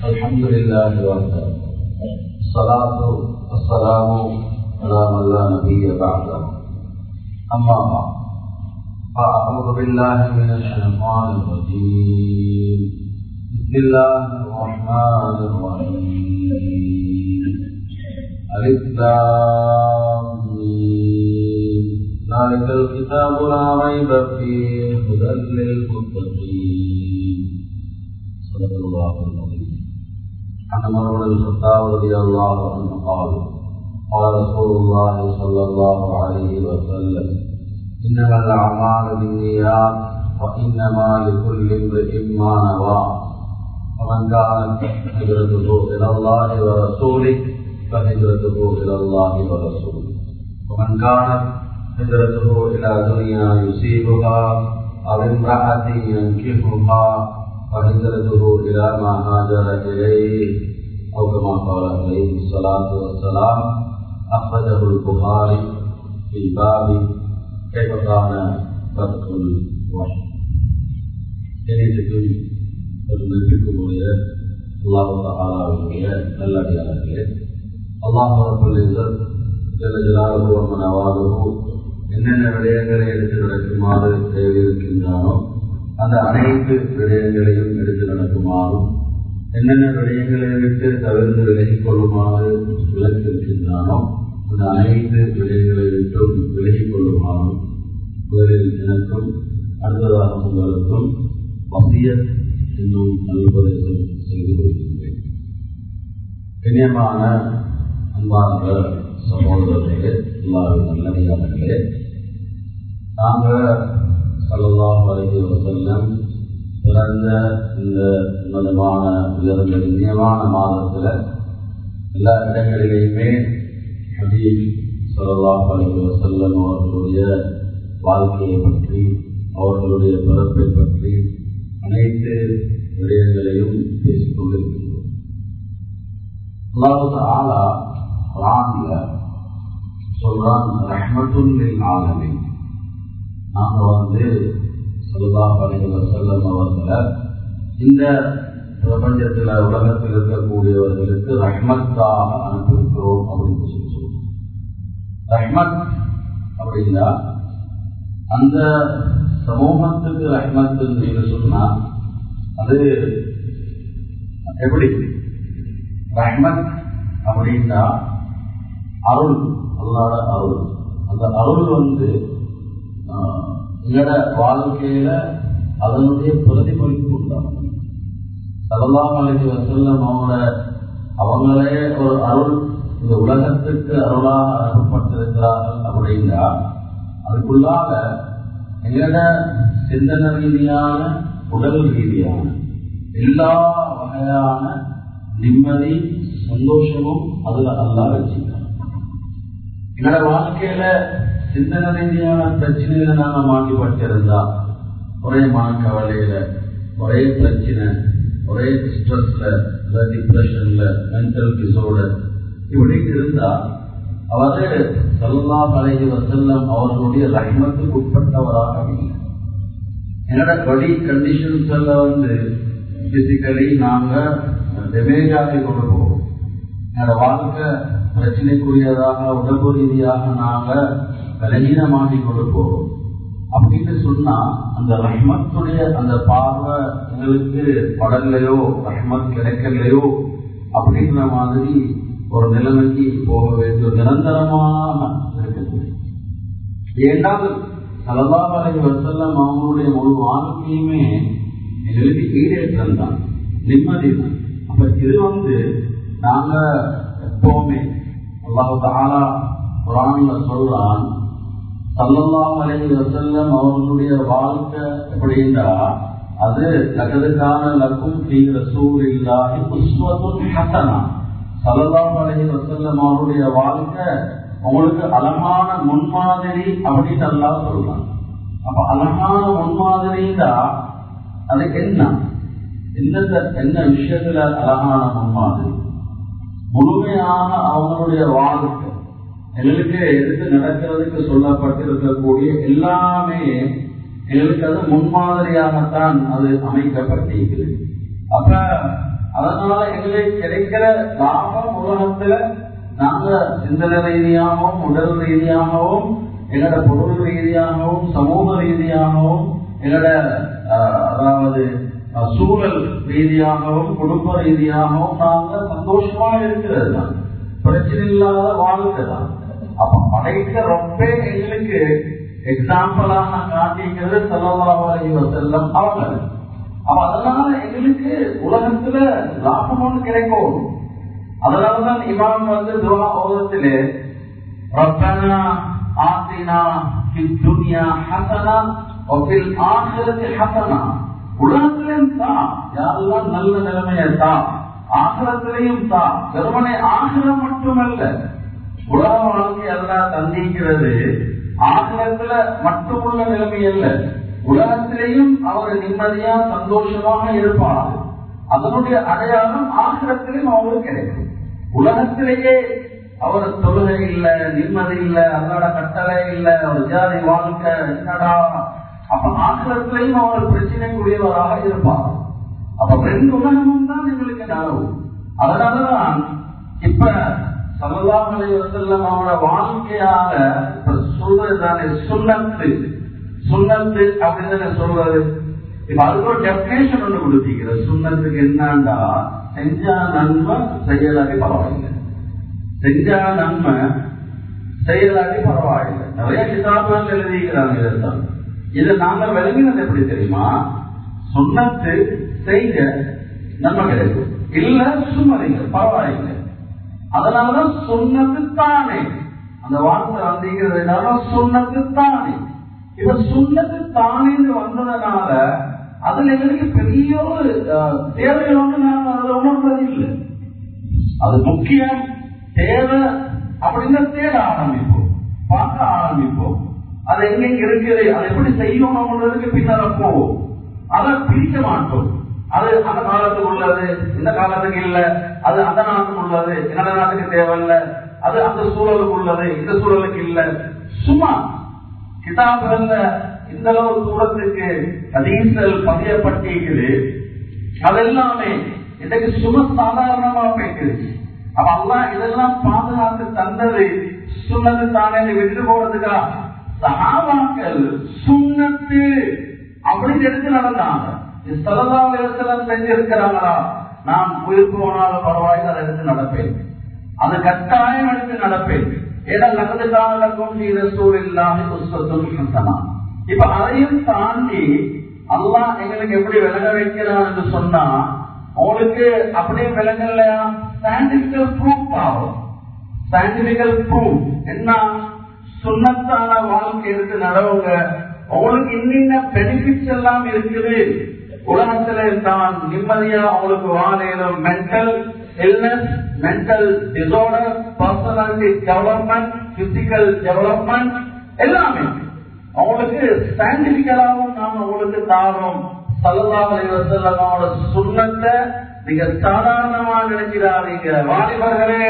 الحمد لله وحده الصلاة والسلام على من لا نبي بعده أما بعد فأعوذ بالله من الشيطان الرجيم بسم الله الرحمن الرحيم ألف ذلك الكتاب لا ريب فيه هدى للمتقين صدق الله العظيم عن عمر بن الخطاب رضي الله عنه قال قال رسول الله صلى الله عليه وسلم انما الاعمال بالنيات وانما لكل امرئ ما نوى ومن كانت هجرته الى الله ورسوله فهجرته الى الله ورسوله ومن كانت هجرته الى دنيا يصيبها او امراه ينكحها فهجرته إلى ما هاجر إليه أو كما قال عليه الصلاة والسلام أخرجه البخاري في باب كيف كان فتح الوحي இணையத்துக்கும் பெருமைக்குரிய அல்லாஹு தாலாவுடைய நல்லடியார்களே அல்லாஹு ரபுல் இஸ்ஸத் ஜல ஜலாலுஹு வ மனவாலுஹு என்னென்ன விடயங்களை எடுத்து நடக்குமாறு தேவையிருக்கின்றானோ அந்த அனைத்து விடயங்களையும் எடுத்து நடக்குமாறும் என்னென்ன விடயங்களை விட்டு தவிர்த்து விலகிக் கொள்ளுமாறு விளக்கியிருக்கின்றானோ அந்த அனைத்து விடயங்களை விட்டும் விலகிக் கொள்ளுமாறும் முதலில் எனக்கும் அடுத்ததாக உங்களுக்கும் வசிய என்னும் நல்லுபதேசம் செய்து கொள்கின்றேன் கண்ணியமான அன்பார்ந்த சகோதரர்களே எல்லாரும் நல்லடியார்களே நாங்கள் சல்லாஹ் அலஹி வசல்லம் பிறந்த இந்த உன்னதமான உயர்ந்த இனியமான மாதத்தில் எல்லா இடங்களிலேயுமே ஹபீப் சல்லாஹ் அலஹி வசல்லம் அவர்களுடைய வாழ்க்கையை பற்றி அவர்களுடைய பிறப்பை பற்றி அனைத்து விடயங்களையும் பேசிக் கொண்டிருக்கின்றோம் அல்லாஹு ஆலா குரான்ல சொல்றான் ரஹ்மத்துல்லில் ஆலமின் நாங்க வந்து சொல்லா பணிகள் செல்லம் அவர்களை இந்த பிரபஞ்சத்தில் உலகத்தில் இருக்கக்கூடியவர்களுக்கு ரஹ்மத்தாக அனுப்பியிருக்கிறோம் அப்படின்னு சொல்லி சொல்றோம் ரஹ்மத் அப்படின்னா அந்த சமூகத்துக்கு ரஹ்மத்துன்னு நீங்க சொன்னா அது எப்படி ரஹ்மத் அப்படின்னா அருள் அல்லாட அருள் அந்த அருள் வந்து எங்களோட வாழ்க்கையில அதனுடைய பிரதிபலிப்பு உண்டாகும் சதலாம் அலைக்கு வசல்லம் அவங்கள அவங்களே ஒரு அருள் இந்த உலகத்துக்கு அருளாக அனுப்பப்பட்டிருக்கிறார்கள் அப்படின்னா அதுக்குள்ளாக எங்களோட சிந்தனை ரீதியான உடல் ரீதியான எல்லா வகையான நிம்மதி சந்தோஷமும் அதுல அல்லா வச்சுக்கிறாங்க எங்களோட வாழ்க்கையில சிந்தனை ரீதியான பிரச்சனையில நாம மாட்டிப்பட்டிருந்தா ஒரே மனக்கவலையில ஒரே பிரச்சனை ஒரே ஸ்ட்ரெஸ்ல டிப்ரெஷன்ல மென்டல் டிசோர்டர் இப்படி இருந்தா அவரு சல்லா அலைஹி வசல்லம் அவர்களுடைய ரஹ்மத்துக்கு உட்பட்டவராக இல்லை என்னோட படி கண்டிஷன்ஸ் எல்லாம் வந்து பிசிக்கலி நாங்க டெமேஜ் ஆகி கொண்டு போவோம் என்னோட வாழ்க்கை பிரச்சனைக்குரியதாக உடம்பு ரீதியாக நாங்க பலகீனமாகி கொண்டு போறோம் அப்படின்னு சொன்னா அந்த ரஹ்மத்துடைய அந்த பார்வை எங்களுக்கு படல்லையோ ரஹ்மத் கிடைக்கலையோ அப்படின்ற மாதிரி ஒரு நிலைமைக்கு போக வேண்டும் நிரந்தரமாக இருக்கக்கூடிய ஏண்டால் சலதா வரை வசல்லம் அவங்களுடைய முழு வாழ்க்கையுமே எங்களுக்கு ஈடேற்றம் தான் நிம்மதி தான் அப்ப இது வந்து நாங்க எப்பவுமே அல்லாஹு தாலா குரான்ல சொல்றான் சல்லல்லாம் அலைஹி வசல்லம் அவர்களுடைய வாழ்க்கை எப்படின்னா அது லகதுக்கான லக்கும் ஸ்ரீ ரசூல் இல்லாஹி உஸ்வத்துன் ஹசனா சல்லல்லாம் அலைஹி வசல்லம் அவருடைய வாழ்க்கை உங்களுக்கு அழகான முன்மாதிரி அப்படின்னு அல்லா சொல்றாங்க அப்ப அழகான முன்மாதிரின்னா அது என்ன எந்த என்ன விஷயத்துல அழகான முன்மாதிரி முழுமையாக அவங்களுடைய வாழ்க்கை எங்களுக்கு எடுத்து நடக்கிறதுக்கு சொல்லப்பட்டிருக்கக்கூடிய எல்லாமே எங்களுக்கு அது முன்மாதிரியாகத்தான் அது அமைக்கப்பட்டிருக்கிறது அப்ப அதனால எங்களுக்கு கிடைக்கிற லாபம் உலகத்துல நாங்க சிந்தனை ரீதியாகவும் உடல் ரீதியாகவும் எங்களோட பொருள் ரீதியாகவும் சமூக ரீதியாகவும் எங்களோட அதாவது சூழல் ரீதியாகவும் குடும்ப ரீதியாகவும் நாங்க சந்தோஷமா இருக்கிறது தான் பிரச்சனை இல்லாத வாழ்க்கை தான் அப்ப படைத்த ரொம்பே எங்களுக்கு எக்ஸாம்பிளாக காட்டிக்கிறது செல்லவாரி செல்லம் அவங்க அப்ப அதனால எங்களுக்கு உலகத்துல லாபம் ஒன்று கிடைக்கும் அதனாலதான் இமாம் வந்து துவா ஓதத்திலே ரப்பனா ஆத்தினா துனியா ஹசனா ஒப்பில் ஆசிரத்து ஹசனா உலகத்திலையும் தான் யாரெல்லாம் நல்ல நிலைமையை தான் ஆசிரத்திலையும் தான் வெறுமனை ஆசிரம் மட்டுமல்ல உலக வாழ்க்கை எல்லாம் தந்திக்கிறது ஆசிரத்துல மட்டுமுள்ள நிலைமை அல்ல உலகத்திலேயும் அவர் நிம்மதியா சந்தோஷமாக இருப்பார் அதனுடைய அடையாளம் ஆசிரத்திலையும் அவருக்கு கிடைக்கும் உலகத்திலேயே அவர் தொழுகை இல்ல நிம்மதி இல்ல அதனோட கட்டளை இல்ல ஒரு ஜாதி வாழ்க்கை என்னடா அப்ப ஆசிரத்திலையும் அவர் பிரச்சனைக்குரியவராக இருப்பார் அப்ப ரெண்டு உலகமும் தான் எங்களுக்கு நலவு அதனாலதான் இப்ப சமதாமலை வசல்லம் அவனோட வாழ்க்கையால இப்ப சொல்றதுதானே சுண்ணத்து சுண்ணத்து அப்படின்னு சொல்றது இப்ப அதுக்கு ஒரு டெபினேஷன் ஒண்ணு கொடுத்தீங்க சுண்ணத்துக்கு என்னண்டா செஞ்சா நன்மை செய்யலாட்டி பரவாயில்லை செஞ்சா நன்மை செய்யலாட்டி பரவாயில்லை நிறைய கிதாபுகள் எழுதிக்கிறாங்க இதெல்லாம் இதை நாங்க விளங்கினது எப்படி தெரியுமா சுண்ணத்து செய்ய நன்மை கிடைக்கும் இல்ல சும்மதிங்க பரவாயில்லை அதனாலதான் சுண்ணத்து தானே அந்த வார்த்தை வந்தீங்கிறதுனால சுண்ணத்து தானே இப்ப சுண்ணத்து தானேன்னு வந்ததுனால அதுல எங்களுக்கு பெரிய ஒரு தேவை ஒன்று நான் அதுல உணர்றது இல்லை அது முக்கியம் தேவை அப்படின்னு தேட ஆரம்பிப்போம் பார்க்க ஆரம்பிப்போம் அது எங்க இருக்குது அதை எப்படி செய்யணும்ன்றதுக்கு பின்னால போவோம் அதை பிரிக்க மாட்டோம் அது அந்த காலத்துக்கு உள்ளது இந்த காலத்துக்கு இல்ல அது அந்த நாட்டுக்கு உள்ளது இந்த நாட்டுக்கு தேவையில்ல அது அந்த சூழலுக்கு உள்ளது இந்த சூழலுக்கு இல்ல சும்மா கிதாபுகள்ல இந்த அளவு தூரத்துக்கு அதீசல் பதியப்பட்டிருக்குது அதெல்லாமே இன்னைக்கு சும சாதாரணமா போயிட்டு அப்ப அல்லா இதெல்லாம் பாதுகாத்து தந்தது சுண்ணது தானே விட்டு போறதுக்கா சகாபாக்கள் சுண்ணத்து அப்படின்னு எடுத்து நடந்தாங்க சலதாவிரத்தெல்லாம் செஞ்சிருக்கிறாங்களா நான் உயிர் போனாலும் பரவாயில்லை அதை எடுத்து நடப்பேன் அது கட்டாயம் எடுத்து நடப்பேன் ஏன்னா நகது காலக்கும் நீர சூழலாக புஸ்தத்தும் ஹசனா இப்ப அதையும் தாண்டி அல்லாஹ் எங்களுக்கு எப்படி விளங்க வைக்கிறான் என்று சொன்னா உங்களுக்கு அப்படியே விளங்கலையா சயின்டிபிக்கல் ப்ரூஃப் ஆகும் சயின்டிபிக்கல் ப்ரூஃப் என்ன சுண்ணத்தான வாழ்க்கை எடுத்து நடவுங்க உங்களுக்கு இன்னின்ன பெனிஃபிட்ஸ் எல்லாம் இருக்குது உலகத்துல தான் நிம்மதியா அவங்களுக்கு வாழையிலும் mental illness mental disorder personality development physical development எல்லாமே அவங்களுக்கு சயின்டிபிக்கலாவும் நாம உங்களுக்கு தாரோம் சல்லாஹ் சுண்ணத்தை நீங்க சாதாரணமா நினைக்கிறாதீங்க வாலிபர்களே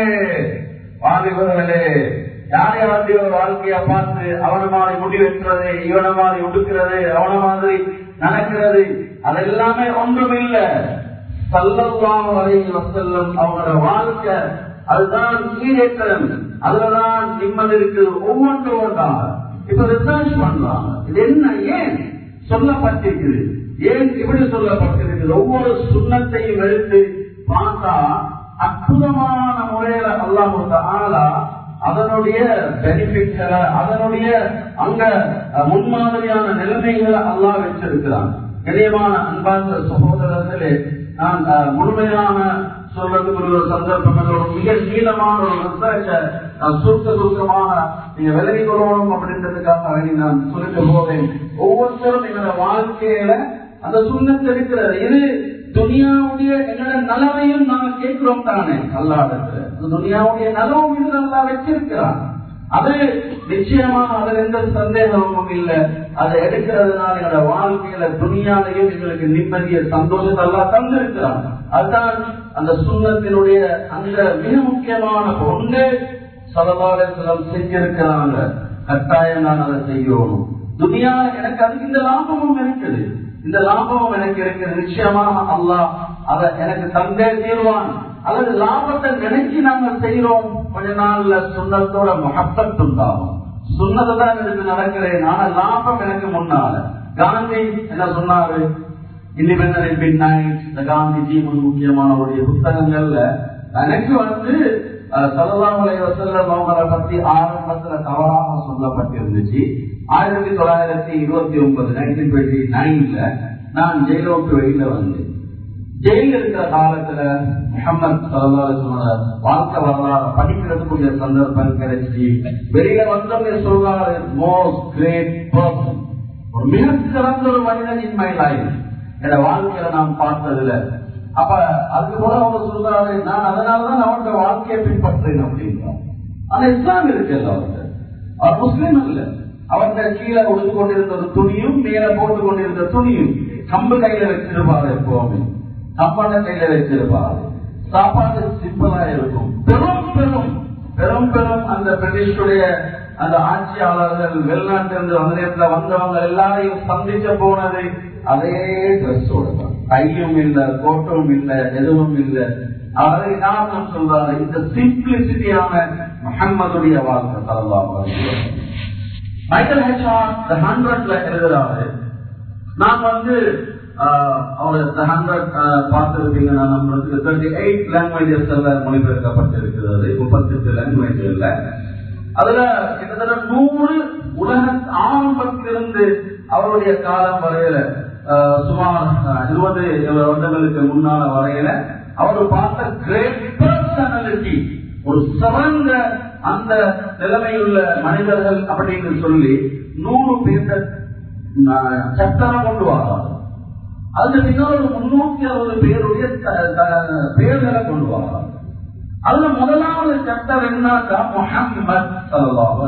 வாலிபர்களே யாரை யாரையோ வாழ்க்கைய பார்த்து அவன மாதிரி முடி வெட்டுறது இவன மாதிரி உடுக்கிறது அவன மாதிரி நடக்கிறது அதெல்லாமே ஒன்றும் இல்ல சல்லல்லாம் வரையில் செல்லும் அவங்களோட வாழ்க்கை அதுதான் ஈடேற்றம் அதுலதான் நிம்மதி இருக்கு ஒவ்வொன்று ஒன்றாக இப்ப ரிசர்ச் பண்றாங்க இது என்ன ஏன் சொல்லப்பட்டிருக்குது ஏன் இப்படி சொல்லப்பட்டிருக்குது ஒவ்வொரு சுண்ணத்தையும் எடுத்து பார்த்தா அற்புதமான முறையில அல்லாஹு ஆளா அதனுடைய பெனிஃபிட்களை அதனுடைய அங்க முன்மாதிரியான நிலைமைகளை அல்லா வச்சிருக்கிறான் கணியமான அன்பார்ந்த சகோதரர்களே நான் முழுமையான சொல்றதுக்கு ஒரு சந்தர்ப்பம் ஒரு மிக நீளமான ஒரு ரிசர்ச்சை நான் சுருக்க சுருக்கமாக நீங்க விலகி கொள்ளணும் அப்படின்றதுக்காக வேண்டி நான் சொல்லிட்டு போவேன் ஒவ்வொருத்தரும் எங்களோட வாழ்க்கையில அந்த சுண்ணத்தை இருக்கிறது இது துனியாவுடைய எங்களோட நலவையும் நாங்க கேட்கிறோம் தானே அல்லாடத்துல துனியாவுடைய நலவும் இது நல்லா வச்சிருக்கிறான் அது நிச்சயமாக அதுல எந்த சந்தேகமும் இல்லை அதை எடுக்கிறதுனால எங்களோட வாழ்க்கையில துணியாலையும் எங்களுக்கு நிம்மதிய சந்தோஷத்தை எல்லாம் தந்திருக்கிறான் அதுதான் அந்த சுண்ணத்தினுடைய அந்த மிக முக்கியமான ஒன்று சலபாலத்திலம் செஞ்சிருக்கிறாங்க கட்டாயம் நான் அதை செய்யணும் துனியா எனக்கு அதுக்கு இந்த லாபமும் இருக்குது இந்த லாபமும் எனக்கு இருக்கு நிச்சயமாக அல்லாஹ் அதை எனக்கு தந்தே தீர்வான் அல்லது லாபத்தை நினைச்சு நாங்க செய்யறோம் கொஞ்ச நாள்ல சுண்ணத்தோட மகப்பத் உண்டாகும் சுண்ணத்தை தான் எனக்கு நடக்கிறேன் ஆனா லாபம் எனக்கு முன்னால காந்தி என்ன சொன்னாரு இண்டிபெண்டன்ட் மிட் நைட் இந்த காந்திஜி ஒரு முக்கியமானவருடைய புத்தகங்கள்ல எனக்கு வந்து சல்லாமலை வசல்லம் அவங்களை பத்தி ஆரம்பத்துல தவறாக சொல்லப்பட்டிருந்துச்சு ஆயிரத்தி தொள்ளாயிரத்தி இருபத்தி ஒன்பது நைன்டீன் டுவெண்ட்டி நைன்ல நான் ஜெயிலோட்டு வெளியில வந்தேன் ஜெயில இருக்கிற காலத்துல முகமது சல்லாசனோட வாழ்க்கை வரலாறு படிக்கிறதுக்குரிய சந்தர்ப்பம் கிடைச்சி வெளியில வந்தவங்க சொல்றாரு மோஸ்ட் கிரேட் பர்சன் ஒரு மிக சிறந்த ஒரு மனிதன் இன் மை லைஃப் என் வாழ்க்கையில நான் பார்த்ததுல அப்ப அதுக்கு போல அவங்க சொல்றாரு நான் அதனாலதான் அவனோட வாழ்க்கையை பின்பற்றேன் அப்படின்றான் ஆனா இஸ்லாம் இருக்கு அவர்கிட்ட அவர் முஸ்லீம் இல்ல அவர்கிட்ட கீழே உடுத்து கொண்டிருந்த ஒரு துணியும் மேல போட்டு கொண்டிருந்த துணியும் கம்பு கையில வச்சிருப்பாரு எப்பவுமே கம்பான கையில வச்சிருப்பாரு சாப்பாடு சிம்பிளா இருக்கும் பெரும் பெரும் பெரும் பெரும் அந்த பிரிட்டிஷுடைய அந்த ஆட்சியாளர்கள் வெளிநாட்டிலிருந்து வந்ததுல வந்தவங்க எல்லாரையும் சந்திக்க போனது அதே ட்ரெஸ்ஸோட தான் கையும் இல்ல கோட்டும் இல்ல எதுவும் இல்ல அதை காரணம் சொல்றாரு இந்த சிம்பிளிசிட்டியான முகம்மதுடைய வாழ்க்கை தரலாம் மைக்கேல் ஹெச்ஆர் ஹண்ட்ரட்ல எழுதுறாரு நான் வந்து அவர் ஹண்ட்ரட் பார்த்திருப்பீங்க நான் நம்மளுக்கு தேர்ட்டி எயிட் லாங்குவேஜஸ் எல்லாம் மொழிபெயர்க்கப்பட்டிருக்கிறது முப்பத்தி எட்டு லாங்குவேஜ்ல அதுல கிட்டத்தட்ட நூறு உலக ஆரம்பத்திலிருந்து அவருடைய காலம் வரையில சுமார் இருபது வருடங்களுக்கு முன்னால வரையில அவர் பார்த்த கிரேட் பர்சனாலிட்டி ஒரு சிறந்த அந்த நிலைமையுள்ள மனிதர்கள் அப்படின்னு சொல்லி நூறு பேர் சட்டரம் கொண்டு வராது அதுல பின்னால் ஒரு முன்னூத்தி அறுபது பேருடைய பேர்களை கொண்டு வராது அதுல முதலாவது சட்டம் என்னக்கா முகம்மது சல்லாஹ்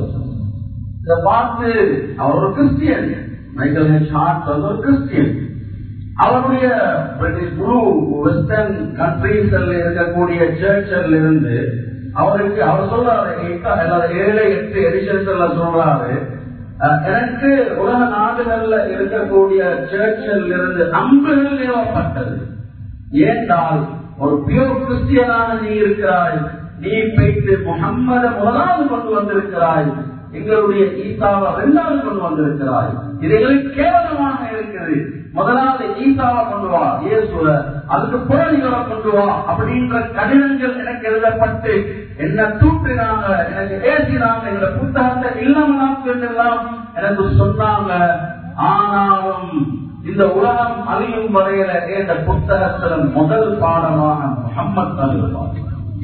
இதை பார்த்து அவர் ஒரு கிறிஸ்டியன் மைக்கேல் ஹெச் ஹார்ட் வந்து ஒரு கிறிஸ்டியன் அவருடைய முழு வெஸ்டர்ன் கண்ட்ரீஸ்ல இருக்கக்கூடிய சர்ச்சில் இருந்து அவருக்கு அவர் சொல்றாரு ஏழு எட்டு எடிஷன்ஸ் எல்லாம் சொல்றாரு எனக்கு உலக நாடுகள்ல இருக்கக்கூடிய சர்ச்சில் இருந்து அம்புகள் நிறுவப்பட்டது ஏன்னால் ஒரு பியூர் கிறிஸ்டியனான நீ இருக்கிறாய் நீ போயிட்டு முகம்மத முதலாவது கொண்டு வந்திருக்கிறாய் எங்களுடைய ஈசாவை இரண்டாவது கொண்டு வந்திருக்கிறாய் இது எங்களுக்கு கேவலமாக இருக்குது முதலாவது ஈசாவை கொண்டு வா இயேசுவ அதுக்கு புறணிகளை கொண்டு வா அப்படின்ற கடிதங்கள் எனக்கு எழுதப்பட்டு என்ன தூற்றினாங்க எனக்கு ஏசினாங்க எங்க புத்தகத்தை இல்லாமல் எல்லாம் எனக்கு சொன்னாங்க ஆனாலும் இந்த உலகம் அழியும் வரையில இந்த புத்தகத்துல முதல் பாடமாக முகம்மது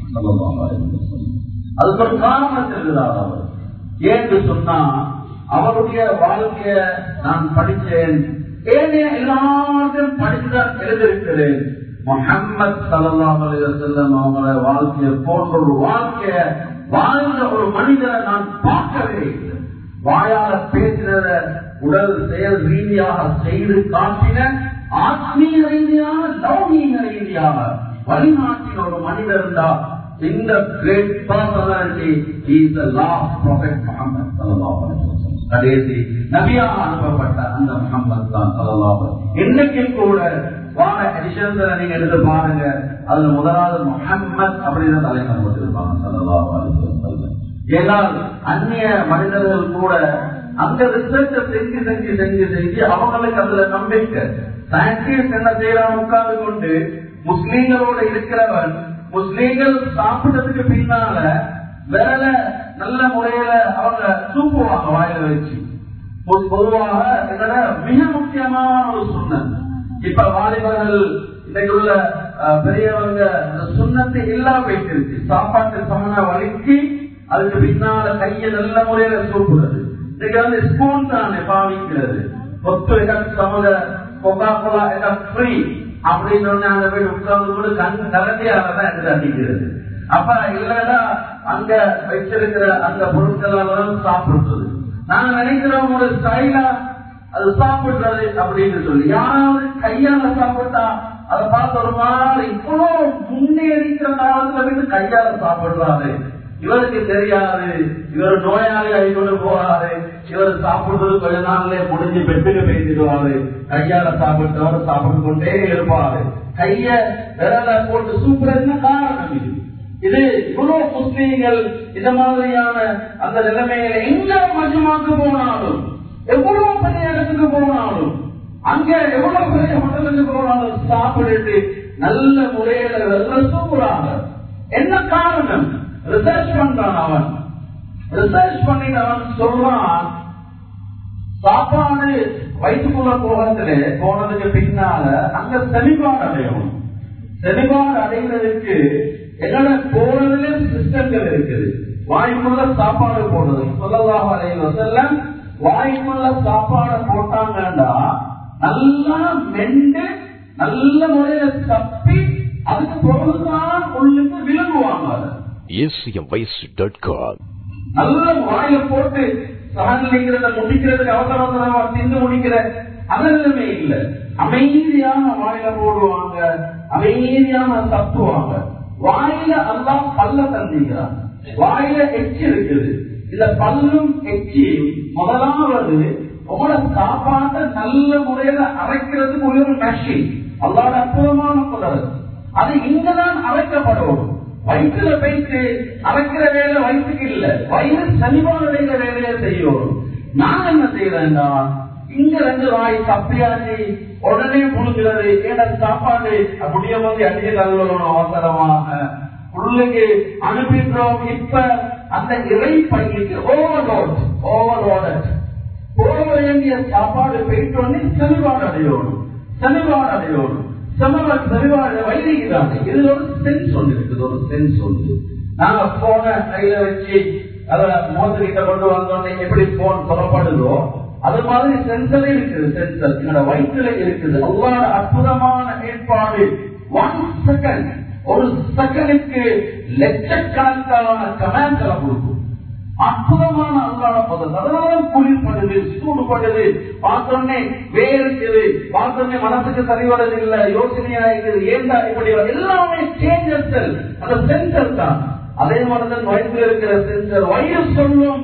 அதுக்கு ஒரு காரணத்தில் இருக்கிறார் அவர் ஏன்னு சொன்னா அவருடைய வாழ்க்கைய நான் படித்தேன் ஏனே எல்லாத்தையும் படித்துதான் எழுதியிருக்கிறேன் முகம்மது சல்லாஹ் செல்லம் அவங்கள வாழ்க்கைய போன்ற ஒரு வாழ்க்கைய வாழ்ந்த ஒரு மனிதரை நான் பார்க்கவே இல்லை வாயால பேசினத உடல் செயல் ரீதியாக செய்து காட்டின ஆத்மீக ரீதியாக லௌகீக ரீதியாக வழிநாட்டின ஒரு மனிதர் தான் இந்த great personality is the last prophet Muhammad சல்லாஹ் கடைசி நபியாக அனுப்பப்பட்ட அந்த முகமது தான் சல்லாஹ் இன்னைக்கு கூட வார எடிஷன்ஸ் நீங்க எடுத்து பாருங்க அதுல முதலாவது முகம்மது அப்படின்னு தலைவர் போட்டிருப்பாங்க சல்லாஹ் அலிஸ்வல்லம் ஏனால் அந்நிய மனிதர்கள் கூட அந்த ரிசர்ச்ச செஞ்சு செஞ்சு செஞ்சு செஞ்சு அவங்களுக்கு அதுல நம்பிக்கை சயின்டிஸ்ட் என்ன செய்யறான் உட்கார்ந்து கொண்டு முஸ்லீம்களோட இருக்கிறவன் முஸ்லீம்கள் சாப்பிட்டதுக்கு பின்னால விரல நல்ல முறையில அவங்க தூக்குவாங்க வாயில வச்சு பொதுவாக என்னோட மிக முக்கியமான ஒரு சுண்ணன் இப்ப வாலிபர்கள் இன்னைக்கு உள்ள பெரியவங்க சுண்ணத்தை இல்லாம வைத்திருக்கு சாப்பாட்டு சமன வலிக்கு அதுக்கு பின்னால கைய நல்ல முறையில சூப்புறது இன்னைக்கு வந்து ஸ்பூன் தான் பாவிக்கிறது கொத்து இடம் சமத கொக்கா கோலா இடம் ஃப்ரீ அப்படின்னு அந்த வீடு உட்கார்ந்து கூட கண் கரண்டியால தான் எடுத்து அடிக்கிறது அப்ப இல்லடா அங்க வச்சிருக்கிற அந்த பொருட்கள் எல்லாம் சாப்பிடுறது நாங்க நினைக்கிறோம் ஒரு ஸ்டைலா அது சாப்பிடுறது அப்படின்னு சொல்லி யாராவது கையால சாப்பிட்டா அதை பார்த்து ஒரு மாதிரி இவ்வளவு முன்னேறிக்கிற காலத்துல வந்து கையால சாப்பிடுறாரு இவருக்கு தெரியாது இவர் நோயாளி ஆகிக்கொண்டு போறாரு இவர் சாப்பிடுறது கொஞ்ச நாள்ல முடிஞ்சு பெட்டுக்கு பேசிடுவாரு கையால சாப்பிட்டவர் சாப்பிட்டு கொண்டே இருப்பாரு கைய விரல போட்டு சூப்பர் என்ன காரணம் இது இது இவ்வளவு முஸ்லீம்கள் இந்த மாதிரியான அந்த நிலைமையில எங்க மஜமாக்கு போனாலும் எவ்வளவு பெரிய இடத்துக்கு போனாலும் அங்க எவ்வளவு பெரிய ஹோட்டலுக்கு போனாலும் சாப்பிட்டுட்டு நல்ல முறையில வெள்ள சூப்பராக என்ன காரணம் ரிசர்ச் பண்றான் அவன் ரிசர்ச் பண்ணிட்டு அவன் சொல்றான் சாப்பாடு வயிற்றுக்குள்ள போகிறதுல போனதுக்கு பின்னால அங்க செமிபாடு அடையணும் செமிபாடு அடைகிறதுக்கு என்னோட போறதுல சிஸ்டங்கள் இருக்குது வாய்க்குள்ள சாப்பாடு போடுறது சொல்லலாம் அடையில வாய்க்குள்ள சாப்பாடு போட்டாங்கன்னா நல்லா மெண்டு நல்ல முறையில தப்பி அதுக்கு பிறகுதான் உள்ளுக்கு விழுங்குவாங்க அதை acmvoice.com நல்ல வாயில போட்டு சகநிலைக்கிறத முடிக்கிறதுக்கு அவசர அவசரமா தின்னு முடிக்கிற அதெல்லாமே இல்ல அமைதியான வாயில போடுவாங்க அமைதியான தப்புவாங்க வாயில எல்லாம் பல்ல தந்திக்கிறான் வாயில எச்சி இருக்குது இந்த பல்லும் எச்சி முதலாவது உங்களோட சாப்பாட்டை நல்ல முறையில அரைக்கிறதுக்கு ஒரு மெஷின் அல்லாட அற்புதமான குதிரை அது இங்கதான் அரைக்கப்படும் வயிற்றுல போயிட்டு அரைக்கிற வேலை வயிற்றுக்கு இல்ல வயிறு சனிவான வேலை வேலையை செய்யும் நான் என்ன செய்யறேன்டா இங்க ரெண்டு வாய் தப்பியாச்சு உடனே முழுங்கிறது ஏன்னா சாப்பாடு அப்படியே வந்து அடிச்சு தள்ளணும் அவசரமாக உள்ளுக்கு அனுப்பிடுறோம் இப்ப அந்த இறை பையனுக்கு ஓவர்லோட் ஓவர்லோட் போக வேண்டிய சாப்பாடு போயிட்டு செல்வாடு அடையணும் செல்வாடு அடையணும் செமவர் செல்வாடு வைரிக்கிறாங்க இதுல ஒரு சென்ஸ் ஒன்று இருக்குது ஒரு சென்ஸ் ஒன்று நாங்க போன கையில வச்சு அத மோசகிட்ட கொண்டு வந்தோடனே எப்படி போன் சொல்லப்படுதோ அது மாதிரி சென்சர் இருக்குது சென்சர் என்னோட வயிற்றுல இருக்குது அவ்வாறு அற்புதமான ஏற்பாடு ஒன் செகண்ட் ஒரு செகண்டுக்கு லட்சக்கணக்கான கமெண்ட்களை கொடுக்கும் அற்புதமான அல்லாட பதம் அதனால குளிர்படுது சூடுபடுது பார்த்தோன்னே வேறுக்குது பார்த்தோன்னே மனசுக்கு சரிவரது இல்ல யோசனையா இருக்குது ஏண்டா இப்படி எல்லாமே சேஞ்சஸ் அந்த சென்சர் தான் அதே மாதிரிதான் வயிற்றுல இருக்கிற சென்சர் வயிறு சொல்லும்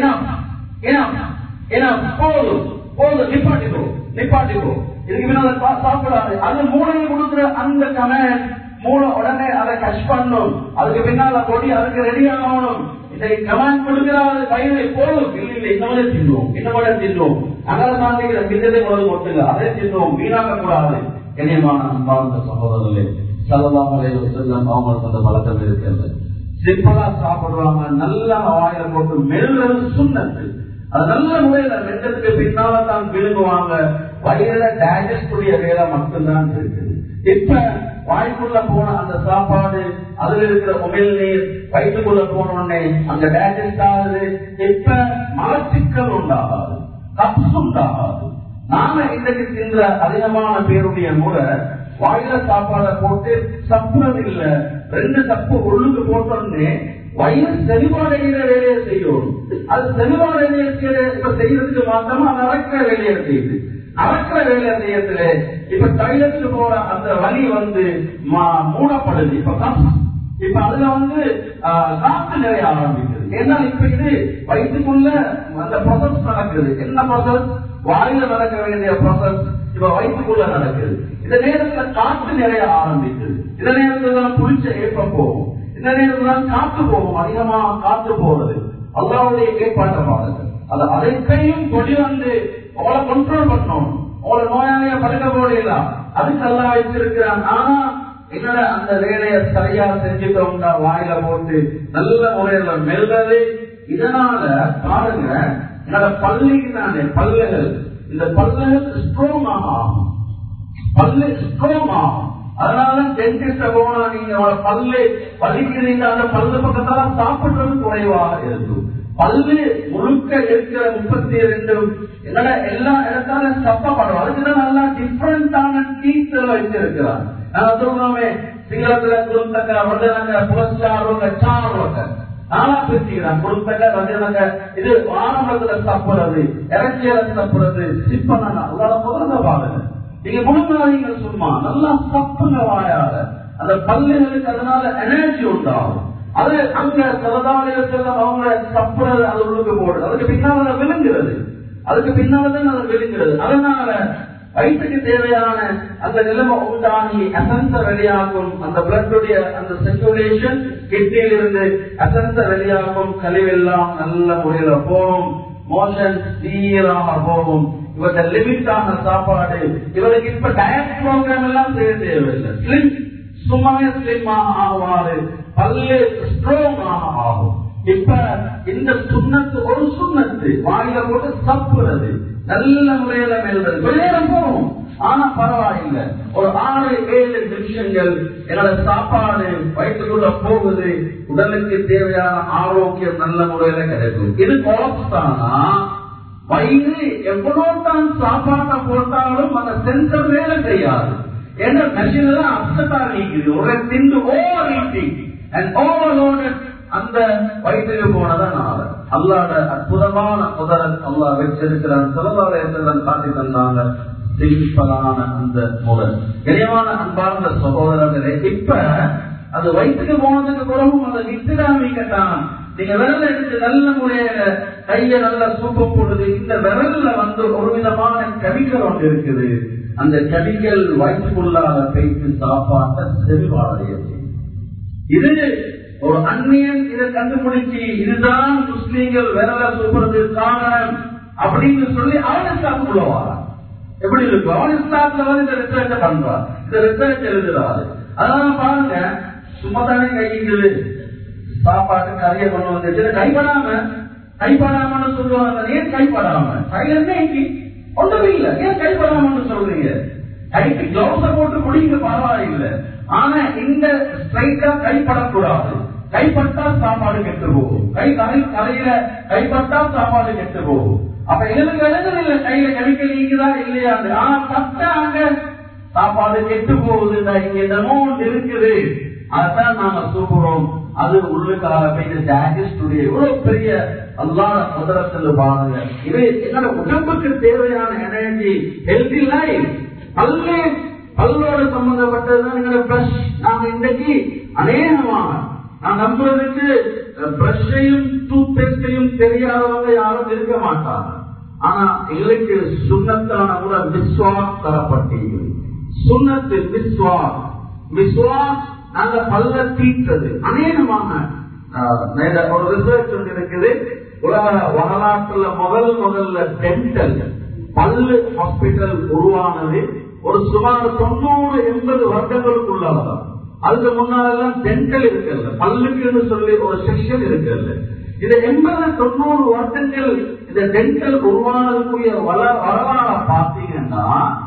போதும் போதும் நிப்பாட்டிக்கோ நிப்பாட்டிக்கோ இதுக்கு பின்னால சாப்பிடாது அது மூளையை கொடுக்குற அந்த கமெண்ட் மூளை உடனே அதை கஷ் பண்ணும் அதுக்கு பின்னால கொடி அதுக்கு ரெடி ஆகணும் இதை கமாண்ட் கொடுக்கிறாரு வயதை போதும் இல்லை இல்லை இன்னமே தின்னுவோம் இன்னமே தின்னுவோம் அகல சாந்திக்கிற மிச்சத்தை முதல் கொட்டுங்க அதை தின்னுவோம் வீணாக்க கூடாது கண்ணியமான அன்பார்ந்த சகோதரர்களே சலதாமலை செல்லம் அவங்களுக்கு அந்த பழக்கம் இருக்கிறது சிம்பிளா சாப்பிடுவாங்க நல்லா வாயில போட்டு மெல்றது சுண்ணத்து அது நல்ல முறையில மென்றதுக்கு பின்னால தான் விழுங்குவாங்க வயிறுல டைஜஸ்ட் உடைய வேலை மட்டும்தான் இருக்குது இப்ப வாய்க்குள்ள போன அந்த சாப்பாடு அதுல இருக்கிற உமிழ் நீர் வயிற்றுக்குள்ள போனோடனே அங்க டைஜஸ்ட் ஆகுது இப்ப மலச்சிக்கல் உண்டாகாது கப்ஸ் உண்டாகாது நாம இன்றைக்கு தின்ற அதிகமான பேருடைய முறை வாயில சாப்பாடை போட்டு சப்புறது இல்ல ரெண்டு சப்பு உள்ளுக்கு போட்டோன்னே வயிறு செறிவாடைகிற வேலையை செய்யும் அது செறிவாடைகிற இப்ப செய்யறதுக்கு மாத்திரமா அது அறக்கிற வேலையை செய்யுது அறக்கிற வேலை செய்யறதுல இப்ப தைலத்துக்கு போற அந்த வலி வந்து மூடப்படுது இப்ப கப்ஸ் இப்ப அதுல வந்து காத்து நிறைய ஆரம்பிக்குது ஏன்னா இப்ப இது வயிற்றுக்குள்ள அந்த ப்ரொசஸ் நடக்குது என்ன ப்ரொசஸ் வாயில நடக்க வேண்டிய ப்ரொசஸ் இப்ப வயிற்றுக்குள்ள நடக்குது இந்த நேரத்துல காத்து நிறைய ஆரம்பிக்குது இந்த நேரத்துல தான் புளிச்ச ஏப்பம் போகும் இந்த நேரத்துல தான் காத்து போகும் அதிகமா காத்து போறது அல்லாவுடைய ஏற்பாட்டை பாருங்க அது அனைத்தையும் கொடி வந்து அவளை கண்ட்ரோல் பண்ணணும் அவளை நோயாளிய படுக்க போடலாம் அதுக்கு எல்லாம் வச்சிருக்கிறான் ஆனா என்னோட அந்த வேலையை சரியா செஞ்சுட்டோம்னா வாயில போட்டு நல்ல முறையில மெல்றது இதனால பாருங்க என்னோட பல்லுக்கு தானே பல்லுகள் இந்த பல்லுகள் ஸ்ட்ரோங் ஆகும் பல்லு ஸ்ட்ரோங் ஆகும் அதனால டென்டிஸ்ட போனா நீங்க பல்லு வலிக்கிறீங்க அந்த பல்லு பக்கத்தால சாப்பிடுறது குறைவாக இருக்கும் பல்லு முழுக்க இருக்கிற முப்பத்தி ரெண்டு என்னோட எல்லா இடத்தால சப்பப்படும் அதுக்குதான் நல்லா டிஃப்ரெண்டான டீச்சர் வச்சிருக்கிறார் நான் சொல்றோமே சிங்களத்துல குருந்தக்க வந்தனக்க புலச்சாருவங்க சாருவங்க நானா பிரிச்சுக்கிறான் குருந்தக்க ரஜனக்க இது ஆரம்பத்துல சாப்பிடுறது இறைச்சியில சாப்பிடுறது சிப்பன அல்லாத முதல்ல பாருங்க நீங்க முழுங்காதீங்க சும்மா நல்லா சப்புங்க வாயால அந்த பல்லுகளுக்கு அதனால எனர்ஜி உண்டாகும் அது அங்க சரதாலய செல்லம் அவங்க தப்புறது அது உள்ளுக்கு போடுது அதுக்கு பின்னால அது விழுங்குறது அதுக்கு பின்னால்தான் அது விழுங்குறது அதனால வயிற்றுக்கு தேவையான அந்த நிலைமை உண்டாகி அசந்த வெளியாகும் அந்த பிளட்டுடைய அந்த சர்க்குலேஷன் கிட்னியில் இருந்து அசந்த வெளியாகும் கழிவெல்லாம் நல்ல முறையில போகும் மோஷன் சீராக போகும் இவர்கிட்ட லிமிட்டான சாப்பாடு இவருக்கு இப்ப டயட் ப்ரோக்ராம் எல்லாம் செய்ய தேவையில்லை ஸ்லிம் சும்மாவே ஸ்லிம்மாக ஆகுவாரு பல்லு ஸ்ட்ராங் ஆக ஆகும் இப்ப இந்த சுண்ணத்து ஒரு சுண்ணத்து வாயில போட்டு சப்புறது நல்ல முறையில மேல்றது வெளியில போகும் ஆனா பரவாயில்லை ஒரு ஆறு ஏழு நிமிஷங்கள் என்னோட சாப்பாடு வயிற்றுக்குள்ள போகுது உடலுக்கு தேவையான ஆரோக்கியம் நல்ல முறையில கிடைக்கும் இது கோலப்ஸ்தானா வயிறு எவ்வளவு தான் சாப்பாட்டை போட்டாலும் அந்த சென்சர் வேலை செய்யாது என்ற மெஷின் எல்லாம் அப்செட்டா நீக்குது ஒரு திண்டு ஓவர் ஈட்டிங் அண்ட் ஓவர்லோடட் அந்த வயிற்றுக்கு போனதனால அல்லாட அற்புதமான முதல் அல்லா வச்சிருக்கிறான் சிலபாலயத்தில் காட்டி தந்தாங்க சிம்பிளான அந்த முதல் இறைவான அன்பார்ந்த சகோதரர்களே இப்ப அது வயிற்றுக்கு போனதுக்கு பிறகும் அதை விட்டுடாமிக்கட்டான் நீங்க விரல எடுத்து நல்ல முறையில கைய நல்ல சூப்பம் போடுது இந்த விரல்ல வந்து ஒரு விதமான கெமிக்கல் ஒன்று இருக்குது அந்த கெமிக்கல் வயிற்றுக்குள்ளாக பேசி சாப்பாட்டை செல்வாடைய இது ஒரு அந்நியன் இதை கண்டுபிடிச்சு இதுதான் முஸ்லீம்கள் விரல சூப்புறது காரணம் அப்படின்னு சொல்லி அவன் இஸ்லாத்துக்குள்ள வாரான் எப்படி இருக்கும் அவன் இஸ்லாத்துல வந்து இந்த ரிசர்ச்ச பண்றான் இந்த ரிசர்ச் எழுதுறாரு அதனால பாருங்க சும்மா தானே கைக்குது சாப்பாட்டு கரைய கொண்டு வந்துச்சு கைப்படாம கைப்படாமன்னு சொல்லுவாங்க ஏன் கைப்படாம கையில ஒன்றும் இல்ல ஏன் கைப்படாமன்னு சொல்றீங்க கைக்கு கிளவுஸ போட்டு குடிங்க பரவாயில்லை ஆனா இந்த ஸ்ட்ரைட்டா கைப்படக்கூடாது கைப்பட்டா சாப்பாடு கெட்டு போகும் கை கரை கரையில கைப்பட்டா சாப்பாடு கெட்டு போகும் அப்ப எங்களுக்கு விலங்குது இல்ல கையில கெமிக்கல் நீக்குதா இல்லையா ஆனா பட்டாங்க சாப்பாடு கெட்டு போகுது இங்க என்னமோ ஒன்று இருக்குது அதான் நாங்க சொல்றோம் அது உள்ளுக்காக போய் டைஜஸ்டுடைய எவ்வளவு பெரிய அல்லாத முதலத்தில் பாருங்க இது எங்களோட உடம்புக்கு தேவையான எனர்ஜி ஹெல்தி லைஃப் பல்லு பல்லோட சம்பந்தப்பட்டதுதான் எங்களோட பிரஷ் நாங்க இன்றைக்கு அநேகமாக நான் நம்புறதுக்கு பிரஷையும் டூத் பேஸ்டையும் தெரியாதவங்க யாரும் இருக்க மாட்டாங்க ஆனா எங்களுக்கு சுண்ணத்தான கூட விஸ்வாஸ் தரப்பட்டிருக்கிறது சுண்ணத்து விஸ்வாஸ் விஸ்வாஸ் நாங்க பல்ல தீர்த்தது அநேகமாக ஒரு ரிசர்ச் ஒன்று இருக்குது உலக வரலாற்றுல முதல் முதல்ல டென்டல் பல்லு ஹாஸ்பிட்டல் உருவானது ஒரு சுமார் தொண்ணூறு எண்பது வருடங்களுக்குள்ளதான் அதுக்கு முன்னாலெல்லாம் டென்டல் இருக்கல பல்லுக்குன்னு சொல்லி ஒரு செக்ஷன் இருக்கல இது எண்பது தொண்ணூறு வருடங்கள் இந்த டென்டல் உருவானதுக்குரிய வரலாறு பார்த்தீங்கன்னா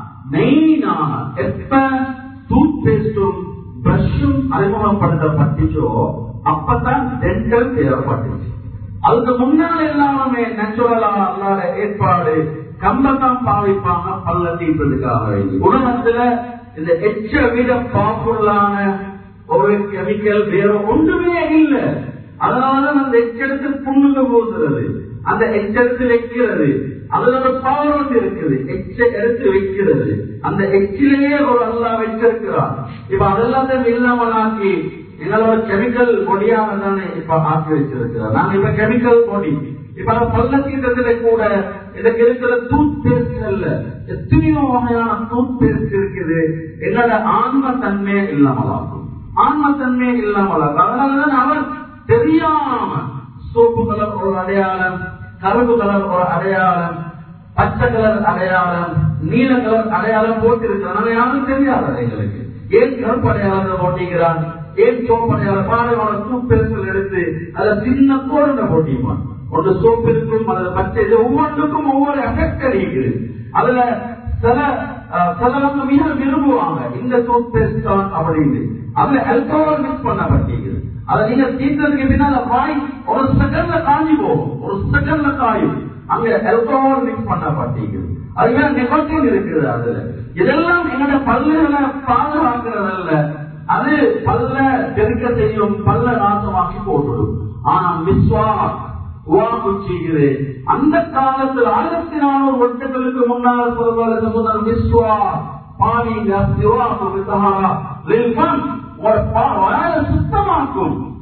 மெயினான எப்ப டூத் பேஸ்டும் பிரஷும் அறிமுகப்படுத்தப்பட்டுச்சோ அப்பதான் டென்டல் தேவைப்பட்டுச்சு அதுக்கு முன்னால் எல்லாமே நேச்சுரலா அல்லாத ஏற்பாடு கம்பத்தான் பாவிப்பாங்க பல்ல தீர்ப்பதுக்காக வேண்டி உலகத்துல இந்த எச்ச விட பவர்ஃபுல்லான ஒரு கெமிக்கல் வேற ஒன்றுமே இல்லை அதனாலதான் அந்த எச்செடுத்து புண்ணுங்க போகிறது அந்த எச்செடுத்து வைக்கிறது அதுல ஒரு பவர் ஒன்று இருக்குது எச்ச எடுத்து வைக்கிறது அந்த எச்சிலேயே ஒரு அல்லா வச்சிருக்கிறார் இப்ப அதெல்லாம் இல்லாமலாக்கி எங்களோட கெமிக்கல் பொடியாக தானே இப்ப ஆக்கி வச்சிருக்கிறார் நாங்க இப்ப கெமிக்கல் பொடி இப்ப பல்ல தீட்டத்தில கூட இதுக்கு இருக்கிற டூத் பேஸ்ட்கள்ல எத்தனையோ வகையான டூத் பேஸ்ட் இருக்குது என்னோட ஆன்ம தன்மையே இல்லாமலாகும் ஆன்ம தன்மையே இல்லாமலாகும் அதனாலதான் அவர் தெரியாம சோப்பு கலர் ஒரு அடையாளம் கருப்பு கலர் ஒரு அடையாளம் பச்சை கலர் அடையாளம் நீல கலர் அடையாளம் போட்டிருக்கிறான் யாரும் தெரியாது எங்களுக்கு ஏன் கருப்பு அடையாளத்தை போட்டிக்கிறான் ஏன் சோப்பு அடையாளம் பாருங்க டூத் பேஸ்ட் எடுத்து அதுல சின்ன கோரண்டை போட்டிப்பான் ஒன்று சோப்பு இருக்கும் அதுல பச்சை இது ஒவ்வொன்றுக்கும் ஒவ்வொரு எஃபெக்ட் அடிக்குது அதுல சில சிலவங்க மிக விரும்புவாங்க இந்த டூத் பேஸ்ட் தான் அப்படின்னு அதுல அல்கோஹால் மிக்ஸ் பண்ணப்பட்டிருக்குது அதை நீங்க தீர்த்ததுக்கு பின்னால் வாய் ஒரு செகண்ட்ல காஞ்சி போகும் ஒரு செகண்ட்ல காயும் அங்க அல்கோஹால் மிக்ஸ் பண்ணப்பட்டிருக்குது அதுவே நெகட்டிவ் இருக்குது அதுல இதெல்லாம் எங்களோட பல்லுகளை பாதுகாக்கிறதல்ல அது பல்ல தெருக்க செய்யும் பல்ல நாசமாக்கி போட்டுடும் ஆனா விஸ்வாஸ் உவாக்குச்சீகிறது அந்த காலத்தில் ஆயிரத்தி நானூறு வருஷங்களுக்கு முன்னால் சொல்வது முதல் விஸ்வா பாவிங்க சிவாக்கு விசகாரா சுத்தமாக்கும்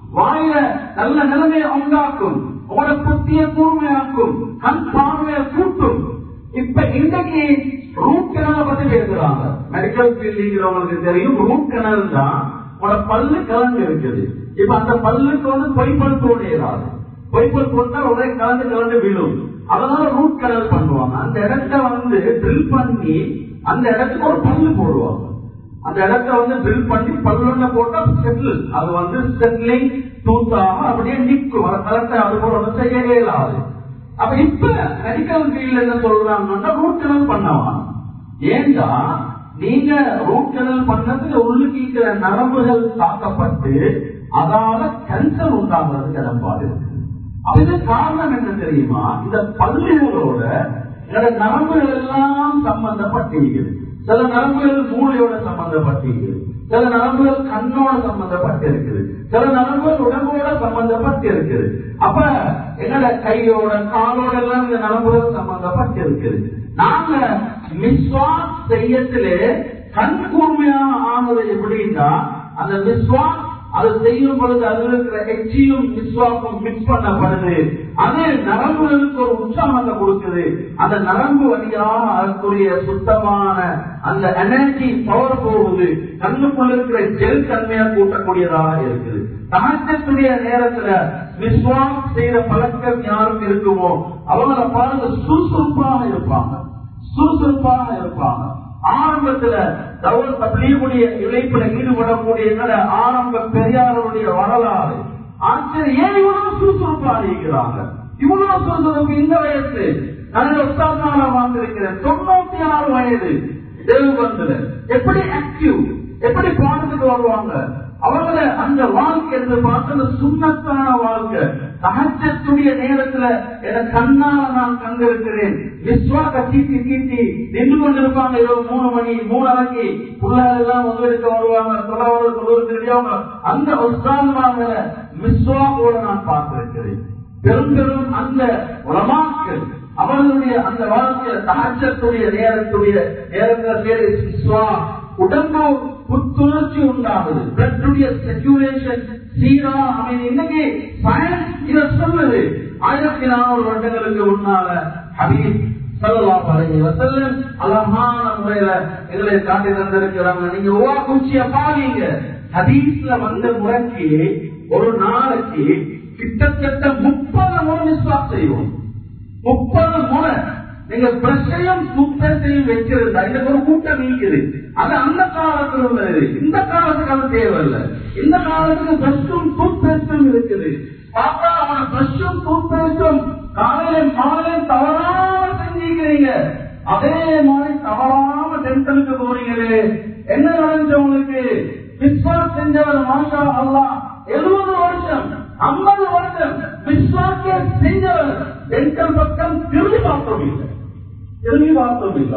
வாயில நல்ல நிலைமையை உண்டாக்கும் உங்களோட புத்திய கூர்மையாக்கும் கண் பார்வையை கூட்டும் இப்ப இன்றைக்கு ரூட் கனலை பத்தி பேசுறாங்க மெடிக்கல் ஃபீல்டுங்கிறவங்களுக்கு தெரியும் ரூட் கனல் தான் உங்களோட பல்லு கலந்து இருக்குது இப்ப அந்த பல்லுக்கு வந்து பொய்ப்பல் தோணிடாது பொய்ப்பல் போட்டா ஒரே கலந்து கலந்து விழும் அதனால ரூட் கனல் பண்ணுவாங்க அந்த இடத்த வந்து ட்ரில் பண்ணி அந்த இடத்துக்கு ஒரு பல்லு போடுவாங்க அந்த இடத்த வந்து ட்ரில் பண்ணி பல்லுன்னு போட்டா செட்டில் அது வந்து செட்டிலிங் டூத்தாக அப்படியே நிற்கும் அதை கரெக்டா அது போல வந்து செய்ய இயலாது அப்ப இப்ப மெடிக்கல் ஃபீல்ட்ல என்ன சொல்றாங்கன்னா ரூட் கனல் பண்ணலாம் ஏண்டா நீங்க ரூட் கனல் பண்ணதுக்கு உள்ளுக்கு இருக்கிற நரம்புகள் தாக்கப்பட்டு அதால கேன்சர் உண்டாகிறதுக்கு இடம்பாடு இருக்கு அதுக்கு காரணம் என்ன தெரியுமா இந்த பல்லுகளோட எங்களோட நரம்புகள் எல்லாம் சம்பந்தப்பட்டிருக்குது சில நரம்புகள் மூளையோட சம்பந்தப்பட்டிருக்குது சில நரம்புகள் கண்ணோட சம்பந்தப்பட்டு இருக்குது சில நரம்புகள் உடம்போட சம்பந்தப்பட்டு இருக்குது அப்ப என்னோட கையோட காலோட எல்லாம் இந்த நரம்புகள் சம்பந்தப்பட்டு இருக்குது நாங்க மிஸ்வாஸ் செய்யத்திலே கண் கூர்மையாக ஆனது எப்படின்னா அந்த மிஸ்வாஸ் அது செய்யும் பொழுது அதில் இருக்கிற எச்சியும் மிஸ்வாக்கும் மிக்ஸ் பண்ணப்படுது அது நரம்புகளுக்கு ஒரு உற்சாகத்தை கொடுக்குது அந்த நரம்பு வழியாக அதற்குரிய சுத்தமான அந்த எனர்ஜி பவர் போகுது கண்ணுக்குள்ள இருக்கிற ஜெல் தன்மையா கூட்டக்கூடியதாக இருக்குது தகச்சத்துடைய நேரத்துல விஸ்வாஸ் செய்யற பழக்கம் யாருக்கு இருக்குமோ அவங்கள பாருங்க சுறுசுறுப்பாக இருப்பாங்க சுறுசுறுப்பாக இருப்பாங்க ஆரம்பத்துல தவறு தப்பியக்கூடிய இழைப்புல ஈடுபடக்கூடிய எங்கட ஆரம்ப பெரியாருடைய வரலாறு ஆச்சரியம் ஏன் இவ்வளவு சுறுசுறுப்பா இருக்கிறாங்க இவ்வளவு சுறுசுறுப்பு இந்த வயசு நான் ஒத்தாத்தால வாழ்ந்திருக்கிறேன் தொண்ணூத்தி ஆறு வயது தேவபந்துல எப்படி ஆக்டிவ் எப்படி பாடத்துக்கு வருவாங்க அவங்கள அந்த வாழ்க்கை என்று பார்த்து அந்த சுண்ணத்தான வாழ்க்கை சகஜத்துடைய நேரத்துல என கண்ணால நான் கண்டிருக்கிறேன் விஸ்வாக்க தீட்டி தீட்டி நின்று கொண்டிருப்பாங்க இரவு மூணு மணி மூணு அரைக்கு பிள்ளைகள் எல்லாம் முதலெடுக்க வருவாங்க தொலைவாக தொழுவது தெரியாம அந்த உஸ்தான்மாங்க விஸ்வாக்கோட நான் பார்த்திருக்கிறேன் பெரும் பெரும் அந்த உலமாக்கள் அவர்களுடைய அந்த வாழ்க்கையில தகச்சத்துடைய நேரத்துடைய நேரத்தில் பேரு விஸ்வா உடம்பு புத்துணர்ச்சி உண்டாகுது பிளட்டுடைய செக்யூலேஷன் சீரா அமைதி இன்னைக்கு சயின்ஸ் இத சொல்லுது ஆயிரத்தி நானூறு வருடங்களுக்கு முன்னால ஹபீப் சல்லல்லாஹு அலைஹி வஸல்லம் அழகான முறையில எங்களை காட்டி தந்திருக்கிறாங்க நீங்க ஓவா குச்சிய பாவீங்க ஹதீஸ்ல வந்த முறைக்கு ஒரு நாளைக்கு கிட்டத்தட்ட முப்பது முறை மிஸ்வாக் செய்வோம் முப்பது முறை நீங்க பிரஷையும் டூத்பேஸ்டையும் வச்சிருந்தா இந்த ஒரு கூட்டம் நீக்குது அது அந்த காலத்துல உள்ளது இந்த காலத்துக்கு அது தேவையில்லை இந்த காலத்துக்கு பிரஷும் டூத்பேஸ்டும் இருக்குது பார்த்தா அவன பிரஷும் டூத்பேஸ்டும் காலையில மாலையும் தவறாம செஞ்சிருக்கிறீங்க அதே மாதிரி தவறாம டென்டலுக்கு போறீங்களே என்ன நடந்துச்சு உங்களுக்கு விஸ்வாஸ் செஞ்சவர் மாஷா அல்லா எழுபது வருஷம் ஐம்பது வருஷம் விஸ்வாச செஞ்சவர் டென்டல் பக்கம் திரும்பி பார்த்தோம் இல்லை திரும்பி பார்த்தோம் இல்லை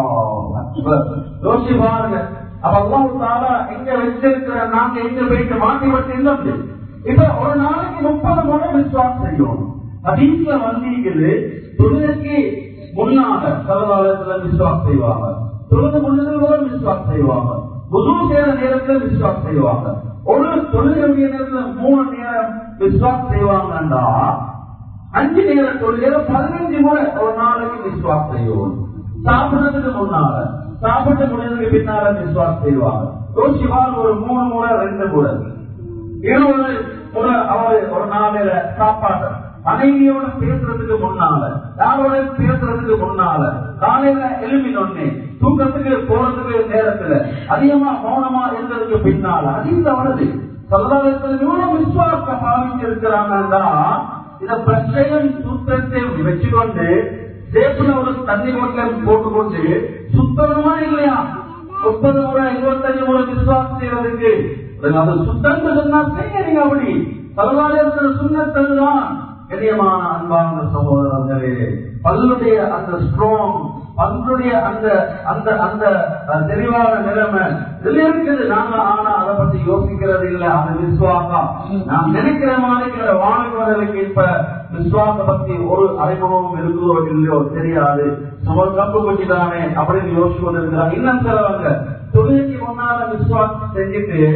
யோசி பாருங்க அப்ப அல்லாஹ் தாலா எங்க வச்சிருக்கிற நாங்க எங்க போயிட்டு மாட்டி வச்சு இல்லை இப்ப ஒரு நாளைக்கு முப்பது முறை விஸ்வாசம் செய்யும் ஹதீஸ்ல வந்தீங்கன்னு தொழுகைக்கு முன்னாக சலதாலயத்துல விஸ்வாசம் செய்வாங்க தொழுது முன்னதாக விஸ்வாசம் செய்வாங்க புது செய்யற நேரத்துல விஸ்வாசம் செய்வாங்க ஒரு தொழுகையுடைய நேரத்துல மூணு நேரம் விஸ்வாசம் செய்வாங்கண்டா அஞ்சு நேர தொழுகையில பதினஞ்சு முறை ஒரு நாளைக்கு விஸ்வாசம் செய்வோம் சாப்பிடுறதுக்கு முன்னால சாப்பிட்டு முடிஞ்சதுக்கு பின்னால விஸ்வாசம் செய்வாங்க யோசிவார் ஒரு மூணு முறை ரெண்டு முறை இருபது முறை அவர் ஒரு நாளையில சாப்பாடு மனைவியோட பேசுறதுக்கு முன்னால யாரோட பேசுறதுக்கு முன்னால காலையில எழுப்பினொன்னே தூக்கத்துக்கு போறதுக்கு நேரத்துல அதிகமா மௌனமா இருந்ததுக்கு பின்னால அதிகம் வருது சல்லாதத்தில் எவ்வளவு விசுவாச பாவிச்சு இருக்கிறாங்கன்னா இந்த பிரச்சனையும் சூத்திரத்தையும் வச்சுக்கொண்டு சேப்புல ஒரு தண்ணி கொட்டில போட்டுக்கொண்டு சுத்தமா இல்லையா முப்பது முறை இருபத்தஞ்சு முறை விசுவாசம் செய்யறதுக்கு அது சுத்தம் சொன்னா செய்யறீங்க அப்படி சல்லாதத்தில் சுண்ணத்ததுதான் கண்ணியமான அன்பான சகோதரர்களே பல்லுடைய அந்த ஸ்ட்ராங் பல்லுடைய அந்த அந்த அந்த தெளிவான நிலைமை இதுல இருக்குது நாங்க ஆனா அதை பத்தி யோசிக்கிறது இல்ல அது விசுவாசம் நான் நினைக்கிற மாதிரி வாழ்வதற்கு இப்ப விசுவாச பத்தி ஒரு அறிமுகமும் இருக்குதோ இல்லையோ தெரியாது சுமர் கப்பு கொட்டிதானே அப்படின்னு யோசிச்சு கொண்டிருக்கிறாங்க இன்னும் சிலவங்க தொழிலுக்கு முன்னால விசுவாசம் செஞ்சுட்டு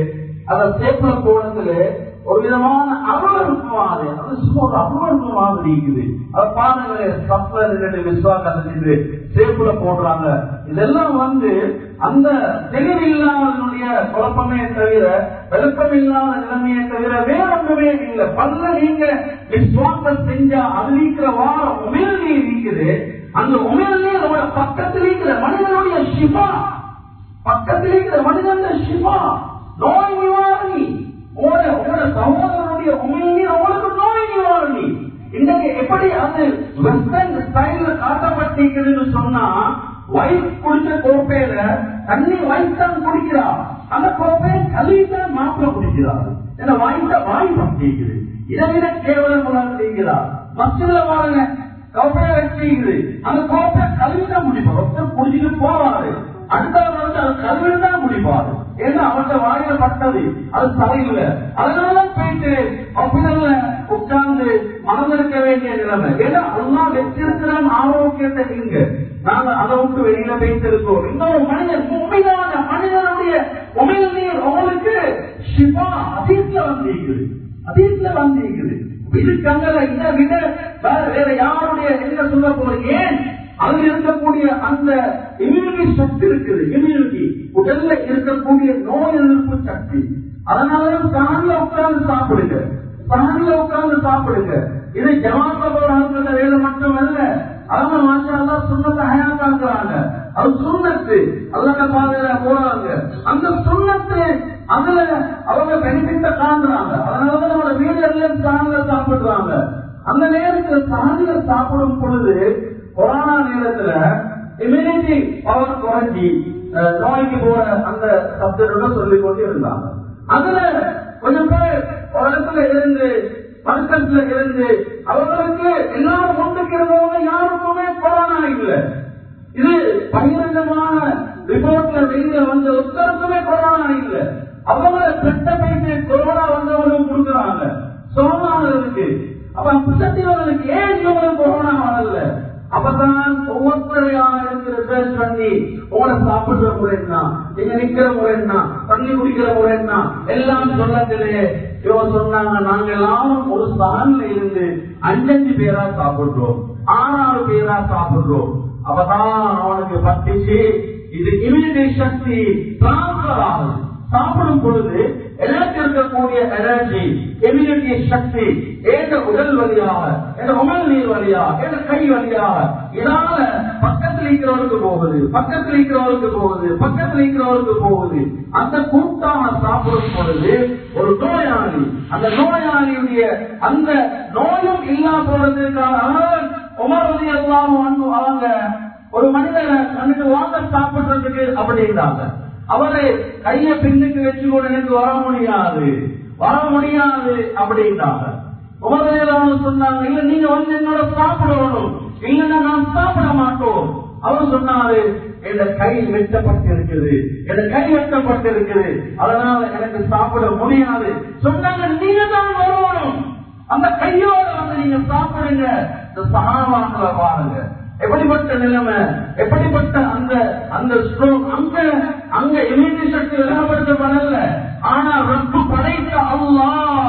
அந்த சேப்பல கோணத்துல ஒரு விதமான அருவறுப்பு மாதிரி அது சும்மா ஒரு அருவறுப்பு மாதிரி இருக்குது அதை பாருங்களே சப்ல ரெண்டு விஸ்வா கலந்து சேப்புல போடுறாங்க இதெல்லாம் வந்து அந்த தெளிவில்லாதனுடைய குழப்பமே தவிர விளக்கம் இல்லாத நிலைமையை தவிர வேற ஒன்றுமே இல்லை பல்ல நீங்க விஸ்வாசம் செஞ்சா அது நீக்கிற வாரம் உமிழ் நீர் இருக்குது அந்த உமிழ் நீர் உங்களோட பக்கத்தில் இருக்கிற மனிதனுடைய சிவா பக்கத்தில் இருக்கிற மனிதன் சிவா நோய் நிவாரணி உங்களோட உங்களோட சகோதரனுடைய உமிழ் நீர் உங்களுக்கு நோய் நிவாரணி இன்னைக்கு எப்படி அது வெஸ்டர்ன் ஸ்டைல்ல காட்டப்பட்டிருக்குதுன்னு சொன்னா வைஃப் குடிச்ச கோப்பையில தண்ணி வைஃப் தான் குடிக்கிறா அந்த கோப்பையை கழுவித்தான் மாப்பிள்ள குடிக்கிறாரு ஏன்னா வாய்த்த வாய் பட்டிருக்குது இதை விட கேவலம் செய்கிறார் மசில பாருங்க கோப்பையை வச்சிருக்குது அந்த கோப்பையை கழுவிதான் முடிப்பார் ஒருத்தர் குடிச்சிட்டு போவாரு அடுத்தவர் வந்து அது கழுவிட்டு தான் முடிப்பாரு ஏன்னா அவர்கிட்ட வாயில பட்டது அது சரியில்லை அதனால போயிட்டு அப்படின்ல உட்கார்ந்து மறந்திருக்க வேண்டிய நிலைமை ஏன்னா அல்லா வச்சிருக்கிற ஆரோக்கியத்தை இங்க நாங்க அதை விட்டு வெளியில வைத்திருக்கோம் இன்னொரு மனிதன் உண்மையான மனிதனுடைய உமையில் நீர் உங்களுக்கு சிவா அதீத்ல வந்திருக்குது அதீத்ல வந்திருக்குது இதுக்கங்கல இதை விட வேற வேற யாருடைய என்ன சொல்ல போறீங்க ஏன் அதுல இருக்கக்கூடிய அந்த இம்யூனிட்டி சக்தி இருக்குது இம்யூனிட்டி உடல்ல இருக்கக்கூடிய நோய் எதிர்ப்பு சக்தி அதனாலதான் சாணில உட்கார்ந்து சாப்பிடுங்க சாணில உட்கார்ந்து சாப்பிடுங்க இது ஜமாத்தோட வேலை மட்டும் அல்ல அவங்க மாஷா சுண்ணத்தை ஹயாத்தாக்குறாங்க அது சுண்ணத்து அல்லக்க பாதையில போறாங்க அந்த சுண்ணத்து அதுல அவங்க பெனிஃபிட்ட காண்றாங்க அதனாலதான் நம்மளோட வீடு எல்லாம் சாணில சாப்பிடுறாங்க அந்த நேரத்தில் சாணில சாப்பிடும் பொழுது கொரோனா நேரத்துல இம்யூனிட்டி பவர் குறைஞ்சி நோய்க்கு போற அந்த சப்ஜெக்ட் சொல்லிக் கொண்டு இருந்தாங்க அதுல கொஞ்சம் பேர் ஒரு இடத்துல இருந்து பழக்கத்துல இருந்து அவர்களுக்கு எல்லாரும் முன்னுக்கு இருந்தவங்க யாருக்குமே கொரோனா இல்லை இது பகிரங்கமான ரிப்போர்ட்ல வெளியில வந்த ஒருத்தருக்குமே கொரோனா இல்லை அவங்கள பெட்ட பைக்கு கொரோனா வந்தவங்களும் கொடுக்குறாங்க சோமானவர்களுக்கு அப்ப புத்தத்தினர்களுக்கு ஏன் இவங்களுக்கு கொரோனா வரல அப்பதான் ஒவ்வொருத்தரையா எடுத்து ரிசர்ச் பண்ணி உங்களை சாப்பிடுற முறை என்ன நீங்க நிக்கிற முறை என்ன தண்ணி குடிக்கிற முறை என்ன எல்லாம் சொல்லத்திலேயே இவங்க சொன்னாங்க நாங்க எல்லாரும் ஒரு சான்ல இருந்து அஞ்சஞ்சு பேரா சாப்பிடுறோம் ஆறாறு பேரா சாப்பிடுறோம் அப்பதான் அவனுக்கு பட்டுச்சு இது இம்யூனிட்டி சக்தி டிரான்ஸ்பர் ஆகுது சாப்பிடும் பொழுது எனக்கு இருக்கக்கூடிய எனர்ஜி இம்யூனிட்டி சக்தி ஏக உடல் வழியாக என் உடல் நீர் வழியாக என் கை வழியாக இதனால பக்கத்தில் இருக்கிறவருக்கு போகுது பக்கத்தில் இருக்கிறவருக்கு போகுது பக்கத்தில் இருக்கிறவருக்கு போகுது அந்த கூட்டாக சாப்பிடும் பொழுது ஒரு நோயாளி அந்த நோயாளியுடைய அந்த நோயும் இல்லா போறதுக்காக உமர்வதி எல்லாம் அவங்க ஒரு மனிதனை கண்டுட்டு வாங்க சாப்பிடுறதுக்கு அப்படின்றாங்க அவரை கைய பின்னுக்கு வச்சு கூட எனக்கு வர முடியாது வர முடியாது அப்படின்றாங்க உமர்வதியிலான சொன்னாங்க இல்ல நீங்க வந்து என்னோட சாப்பிடணும் இல்லைன்னா நான் சாப்பிட மாட்டோம் அவர் சொன்னாரு என் கை வெட்டப்பட்டிருக்குது என் கை வெட்டப்பட்டிருக்குது அதனால எனக்கு சாப்பிட முடியாது சொன்னாங்க நீங்க தான் வரணும் அந்த கையோட வந்து நீங்க சாப்பிடுங்க இந்த சகாவாக்களை பாருங்க எப்படிப்பட்ட நிலைமை எப்படிப்பட்ட அந்த அந்த ஸ்ட்ரோக் அங்க அங்க இம்யூனிட்டி சக்தி விலகப்படுத்தப்படல ஆனா ரப்பு படைத்த அல்லா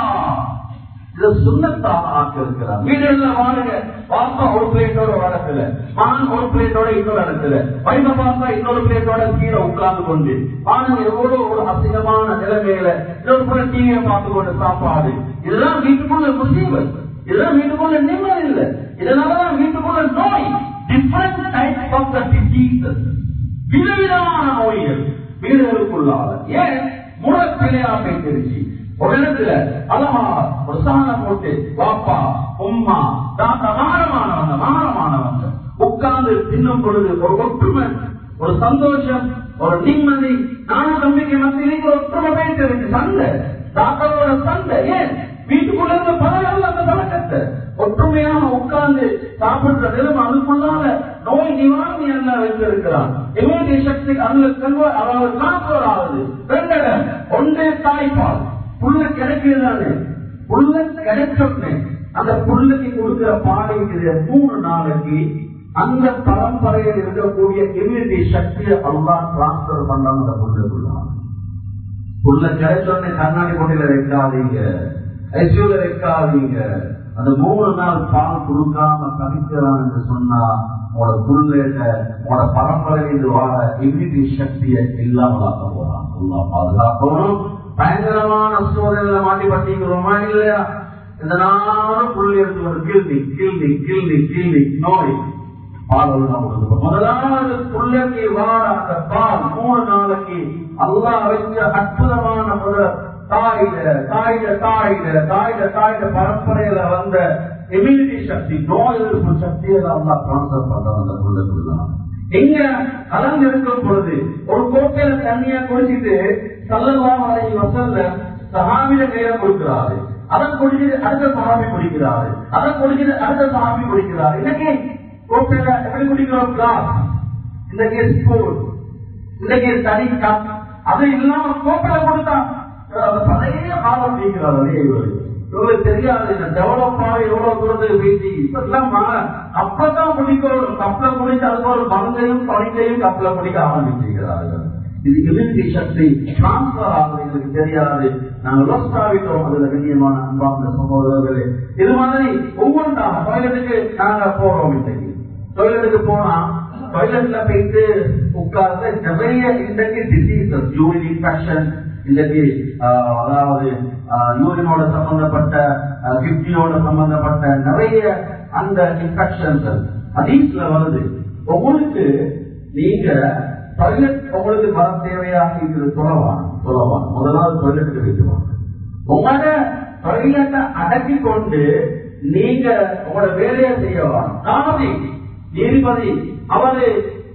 இத சுண்ணத்தாக ஆக்க இருக்கிறார் வீடுல வாழுங்க பாப்பா ஒரு பிளேட்டோட வளர்க்கல மான் ஒரு பிளேட்டோட இன்னொரு இடத்துல வைம பாப்பா இன்னொரு பிளேட்டோட கீழே உட்கார்ந்து கொண்டு பாருங்க எவ்வளவு ஒரு அசிங்கமான நிலைமையில இன்னொரு புற டிவியை பார்த்து கொண்டு சாப்பாடு இதெல்லாம் வீட்டுக்குள்ள முசீபத் இதெல்லாம் வீட்டுக்குள்ள நிம்மதி இல்லை இதனாலதான் வீட்டுக்குள்ள நோய் different type of the diseases விதவிதமான நோய்கள் வீடுகளுக்குள்ளாக ஏன் முறப்பிழையா போயிட்டு ஒரு இடத்துல அழகா ஒரு சாணம் போட்டு பாப்பா உம்மா தாத்தா மாறமானவங்க மாறமானவங்க உட்கார்ந்து தின்னும் பொழுது ஒரு ஒற்றுமை ஒரு சந்தோஷம் ஒரு நிம்மதி நான தம்பிக்கு மத்தியில் ஒரு ஒற்றுமை போயிட்டு இருக்கு சண்டை தாத்தாவோட சண்டை ஏன் வீட்டுக்குள்ள இருந்து பரவாயில்ல அந்த பழக்கத்தை ஒற்றுமையாக உட்கார்ந்து சாப்பிடுற நிலைமை அதுக்குள்ளால நோய் நிவாரணி என்ன வைத்திருக்கிறான் இம்யூனிட்டி சக்தி அதுல செல்வ அதாவது டிரான்ஸ்பர் ஆகுது ரெண்டு இடம் ஒன்றே தாய்ப்பால் புள்ள கிடைக்குதானே புள்ள கிடைச்சோன்னு அந்த புள்ளைக்கு கொடுக்கிற பாடைக்கு மூணு நாளைக்கு அந்த பரம்பரையில் இருக்கக்கூடிய இம்யூனிட்டி சக்தியை அல்லா டிரான்ஸ்பர் பண்றாங்க அந்த புள்ளைக்குள்ளாக உள்ள கிடைச்சோடனே கண்ணாடி போட்டியில வைக்காதீங்க ஐசியூல வைக்காதீங்க அந்த மூணு நாள் பால் கொடுக்காம தவிக்கிறான் என்று சொன்னா உங்களோட புள்ளேட்ட உங்களோட பரம்பரையில் வாழ இம்யூனிட்டி சக்தியை இல்லாமலாக்க போறான் உள்ளா பாதுகாக்கணும் பயங்கரமான சோதனையில மாட்டி பட்டிக்கிறோமா இல்லையா இந்த நாளும் புள்ளி எடுத்து ஒரு கில்வி கில்வி கில்வி கில்வி நோய் பால் ஒழுங்கா கொடுக்கணும் முதலாவது புள்ளக்கு வாழ அந்த பால் மூணு நாளைக்கு அல்லா வச்ச அற்புதமான முதல் தாயிட தாயிட தாயிட தாயிட தாயிட பரம்பரையில வந்த இம்யூனிட்டி சக்தி நோய் எதிர்ப்பு சக்தியை அல்லா டிரான்ஸ்பர் பண்ற அந்த புள்ளக்குள்ள எங்க கலந்து இருக்கும் பொழுது ஒரு கோப்பையில தண்ணியா குடிச்சிட்டு சல்லல்லாம் அலைஞ்சி வசல்ல சகாமில கையில கொடுக்கிறாரு அதை குடிச்சிட்டு அடுத்த சகாமி குடிக்கிறாரு அதை குடிச்சிட்டு அடுத்த சகாமி குடிக்கிறாரு இன்னைக்கு கோப்பையில எப்படி குடிக்கிறோம் கிளாஸ் இன்னைக்கு ஸ்பூன் இன்னைக்கு தனி கப் அது இல்லாம கோப்பையில கொடுத்தா பழைய காலம் நீங்கிறார் அதே இவரு இவங்களுக்கு தெரியாது இந்த டெவலப் ஆகி எவ்வளவு தூரத்துக்கு பேசி இப்பெல்லாம் கப்பதான் குடிக்கணும் கப்பல குடிச்சு அது ஒரு மந்தையும் பணிக்கையும் கப்பல குடிக்க ஆரம்பிச்சிருக்கிறார்கள் இது இம்யூனிட்டி சக்தி டிரான்ஸ்பர் ஆகுது எங்களுக்கு தெரியாது நாங்கள் லொஸ்ட் ஆகிட்டோம் அதுல கண்ணியமான அன்பார்ந்த சகோதரர்களே இது மாதிரி ஒவ்வொன்றாக டாய்லெட்டுக்கு நாங்க போறோம் இன்னைக்கு டாய்லெட்டுக்கு போனா டாய்லெட்ல போயிட்டு உட்கார்ந்து நிறைய இன்றைக்கு டிசீசஸ் யூரின் இன்ஃபெக்ஷன் இன்றைக்கு அதாவது யூரினோட சம்பந்தப்பட்ட கிட்னியோட சம்பந்தப்பட்ட நிறைய அந்த இன்ஃபெக்ஷன்ஸ் அதீஸ்ல வருது உங்களுக்கு நீங்க டாய்லெட் உங்களுக்கு வர தேவையாக இருக்கிறது சொல்லவான் சொல்லவான் முதலாவது டாய்லெட்டுக்கு வைக்குவாங்க உங்களோட டாய்லெட்டை அடக்கி கொண்டு நீங்க உங்களோட வேலையை செய்யலாம் நாமதி நீதிபதி அவரு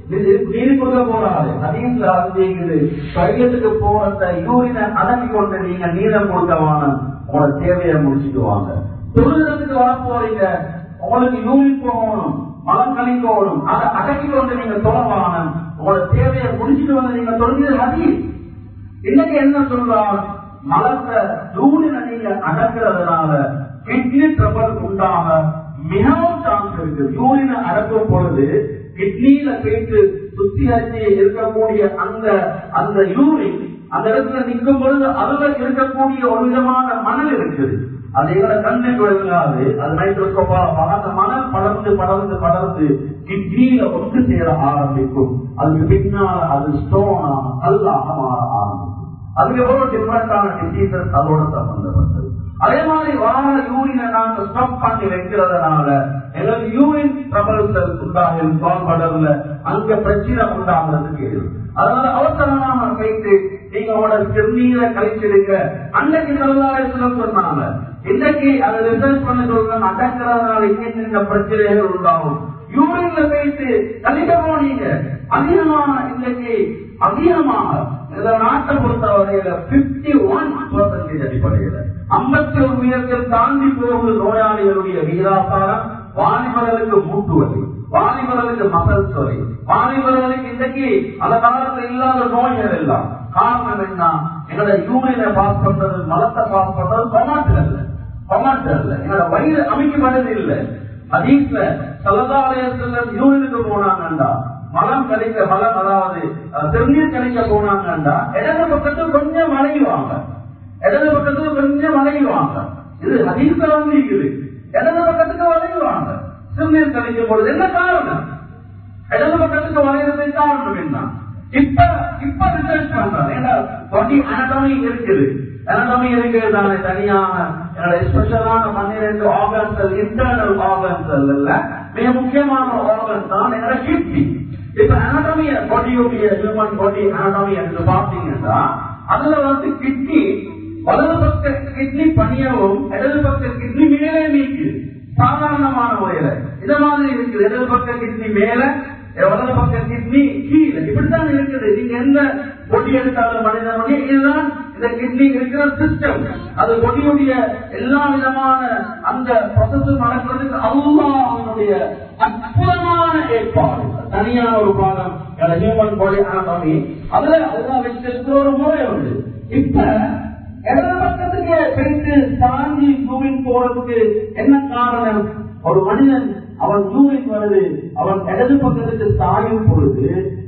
நீதி கொடுக்க போறாரு அதீஸ்ல வந்து டாய்லெட்டுக்கு போறத யூரினை அடக்கி கொண்டு நீங்க நீளம் கொடுக்கவான உங்களோட தேவையை முடிச்சுக்குவாங்க தொழிலத்துக்கு வர போறீங்க உங்களுக்கு யூரின் போகணும் மலம் கழிக்கணும் அதை அடக்கி கொண்டு நீங்க தொலைவான உங்களோட தேவையை முடிச்சுட்டு வந்து நீங்க தொழுகிறது அதீஸ் இன்னைக்கு என்ன சொல்றான் மலத்தை யூரினை நீங்க அடக்கிறதுனால கிட்னி ட்ரபிள் உண்டாக மிகவும் சான்ஸ் இருக்கு யூரினை அடக்கும் பொழுது கிட்னியில போயிட்டு சுத்திகரிச்சு இருக்கக்கூடிய அந்த அந்த யூரின் அந்த இடத்துல நிற்கும் பொழுது அதுல இருக்கக்கூடிய ஒரு விதமான மணல் இருக்குது அது எங்களை கண்ணுக்கு விளங்காது அது மைக்ரோஸ்கோப்பா அந்த மணல் படர்ந்து படர்ந்து படர்ந்து கிட்னியில ஒன்று சேர ஆரம்பிக்கும் அதுக்கு பின்னால அது ஸ்டோனா கல்லாக மாற ஆரம்பிக்கும் அதுக்கு எவ்வளவு டிஃபரெண்டான டிசீசஸ் அதோட சம்பந்தப்பட்டது அதே மாதிரி வார யூரினை நாங்க ஸ்டாப் பண்ணி வைக்கிறதுனால எங்களுக்கு யூரின் ட்ரபிள்ஸ் உண்டாகும் பால்படர்ல அங்க பிரச்சனை உண்டாகிறதுக்கு அதனால அவசரமாக போயிட்டு நீங்க உங்களோட சிறுநீரை கழிச்சிடுங்க அன்னைக்கு தொழிலாளர்கள் சொன்னாங்க இன்னைக்கு அதை ரிசர்ச் பண்ண சொல்றாங்க அடக்கிறதுனால இங்க இந்த பிரச்சனைகள் உண்டாகும் யூரின்ல போயிட்டு கழிக்க போனீங்க அதிகமாக இன்னைக்கு அதிகமாக இந்த நாட்டை பொறுத்தவரையில பிப்டி ஒன் பர்சன்டேஜ் அடிப்படையில் ஐம்பத்தி ஒரு உயரத்தில் தாண்டி போகுது நோயாளிகளுடைய விகிதாசாரம் வாலிபர்களுக்கு மூட்டு வலி வாலிபர்களுக்கு மசல் வலி வாலிபர்களுக்கு இன்னைக்கு அந்த காலத்துல இல்லாத நோய்கள் எல்லாம் காரணம் என்ன எங்களோட யூரினை பாஸ் பண்றது மலத்தை பாஸ் பண்றது கொமாட்டு அல்ல கொமாட்டு அல்ல எங்களோட வயிறு அமைக்கப்படுறது இல்லை அதீஸ்ல சலதாலயத்துல யூரினுக்கு போனாங்கண்டா மலம் கழிக்க மலம் அதாவது திருநீர் கழிக்க போனாங்கண்டா இடது பக்கத்துக்கு கொஞ்சம் வளையுவாங்க இடது பக்கத்துக்கு கொஞ்சம் வளையுவாங்க இது அதீஸ்ல வந்து இருக்குது இடது பக்கத்துக்கு வளையுவாங்க திருநீர் கழிக்கும் பொழுது என்ன காரணம் இடது பக்கத்துக்கு வளையறதுக்கு காரணம் என்ன இப்ப இப்ப ரிசர்ச் பண்றாங்க ஏன்னா பாடி அனடமி இருக்குது அனடமி இருக்கிறது தானே தனியான என்னோட ஸ்பெஷலான பன்னிரெண்டு ஆர்கன்ஸ் இன்டர்னல் ஆர்கன்ஸ் இல்ல மிக முக்கியமான ஆர்கன் தான் என்னோட கிட்னி இப்ப அனடமிய பாடியுடைய ஹியூமன் பாடி அனடமி என்று பாத்தீங்கன்னா அதுல வந்து கிட்னி வலது பக்க கிட்னி பணியவும் இடது பக்க கிட்னி மேலே நீக்குது சாதாரணமான முறையில இந்த மாதிரி இருக்குது இடது பக்க கிட்னி மேல வலது பக்க கிட்னி கீழே இப்படித்தான் இருக்குது நீங்க எந்த பொடி எடுத்தாலும் மனிதனுடைய இதுதான் இந்த கிட்னி இருக்கிற சிஸ்டம் அது பொடியுடைய எல்லா விதமான அந்த ப்ரொசஸ் நடக்கிறதுக்கு அல்லாஹனுடைய அற்புதமான ஏற்பாடு தனியான ஒரு பாடம் ஹியூமன் பாடி அனாட்டமி அதுல அல்லா வச்சிருக்கிற ஒரு முறை உண்டு இப்ப இடது பக்கத்துக்கு போயிட்டு சாஞ்சி யூரின் போறதுக்கு என்ன காரணம் ஒரு மனிதன் அவன் யூரின் வருது அவன் இடது பக்கத்துக்கு சாயும் பொழுது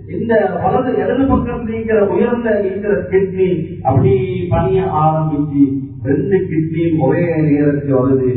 இந்த வலது இடது பக்கம் நீங்கிற உயர்ந்த இருக்கிற கிட்னி அப்படி பணிய ஆரம்பிச்சு ரெண்டு கிட்னியும் ஒரே நேரத்தில் வருது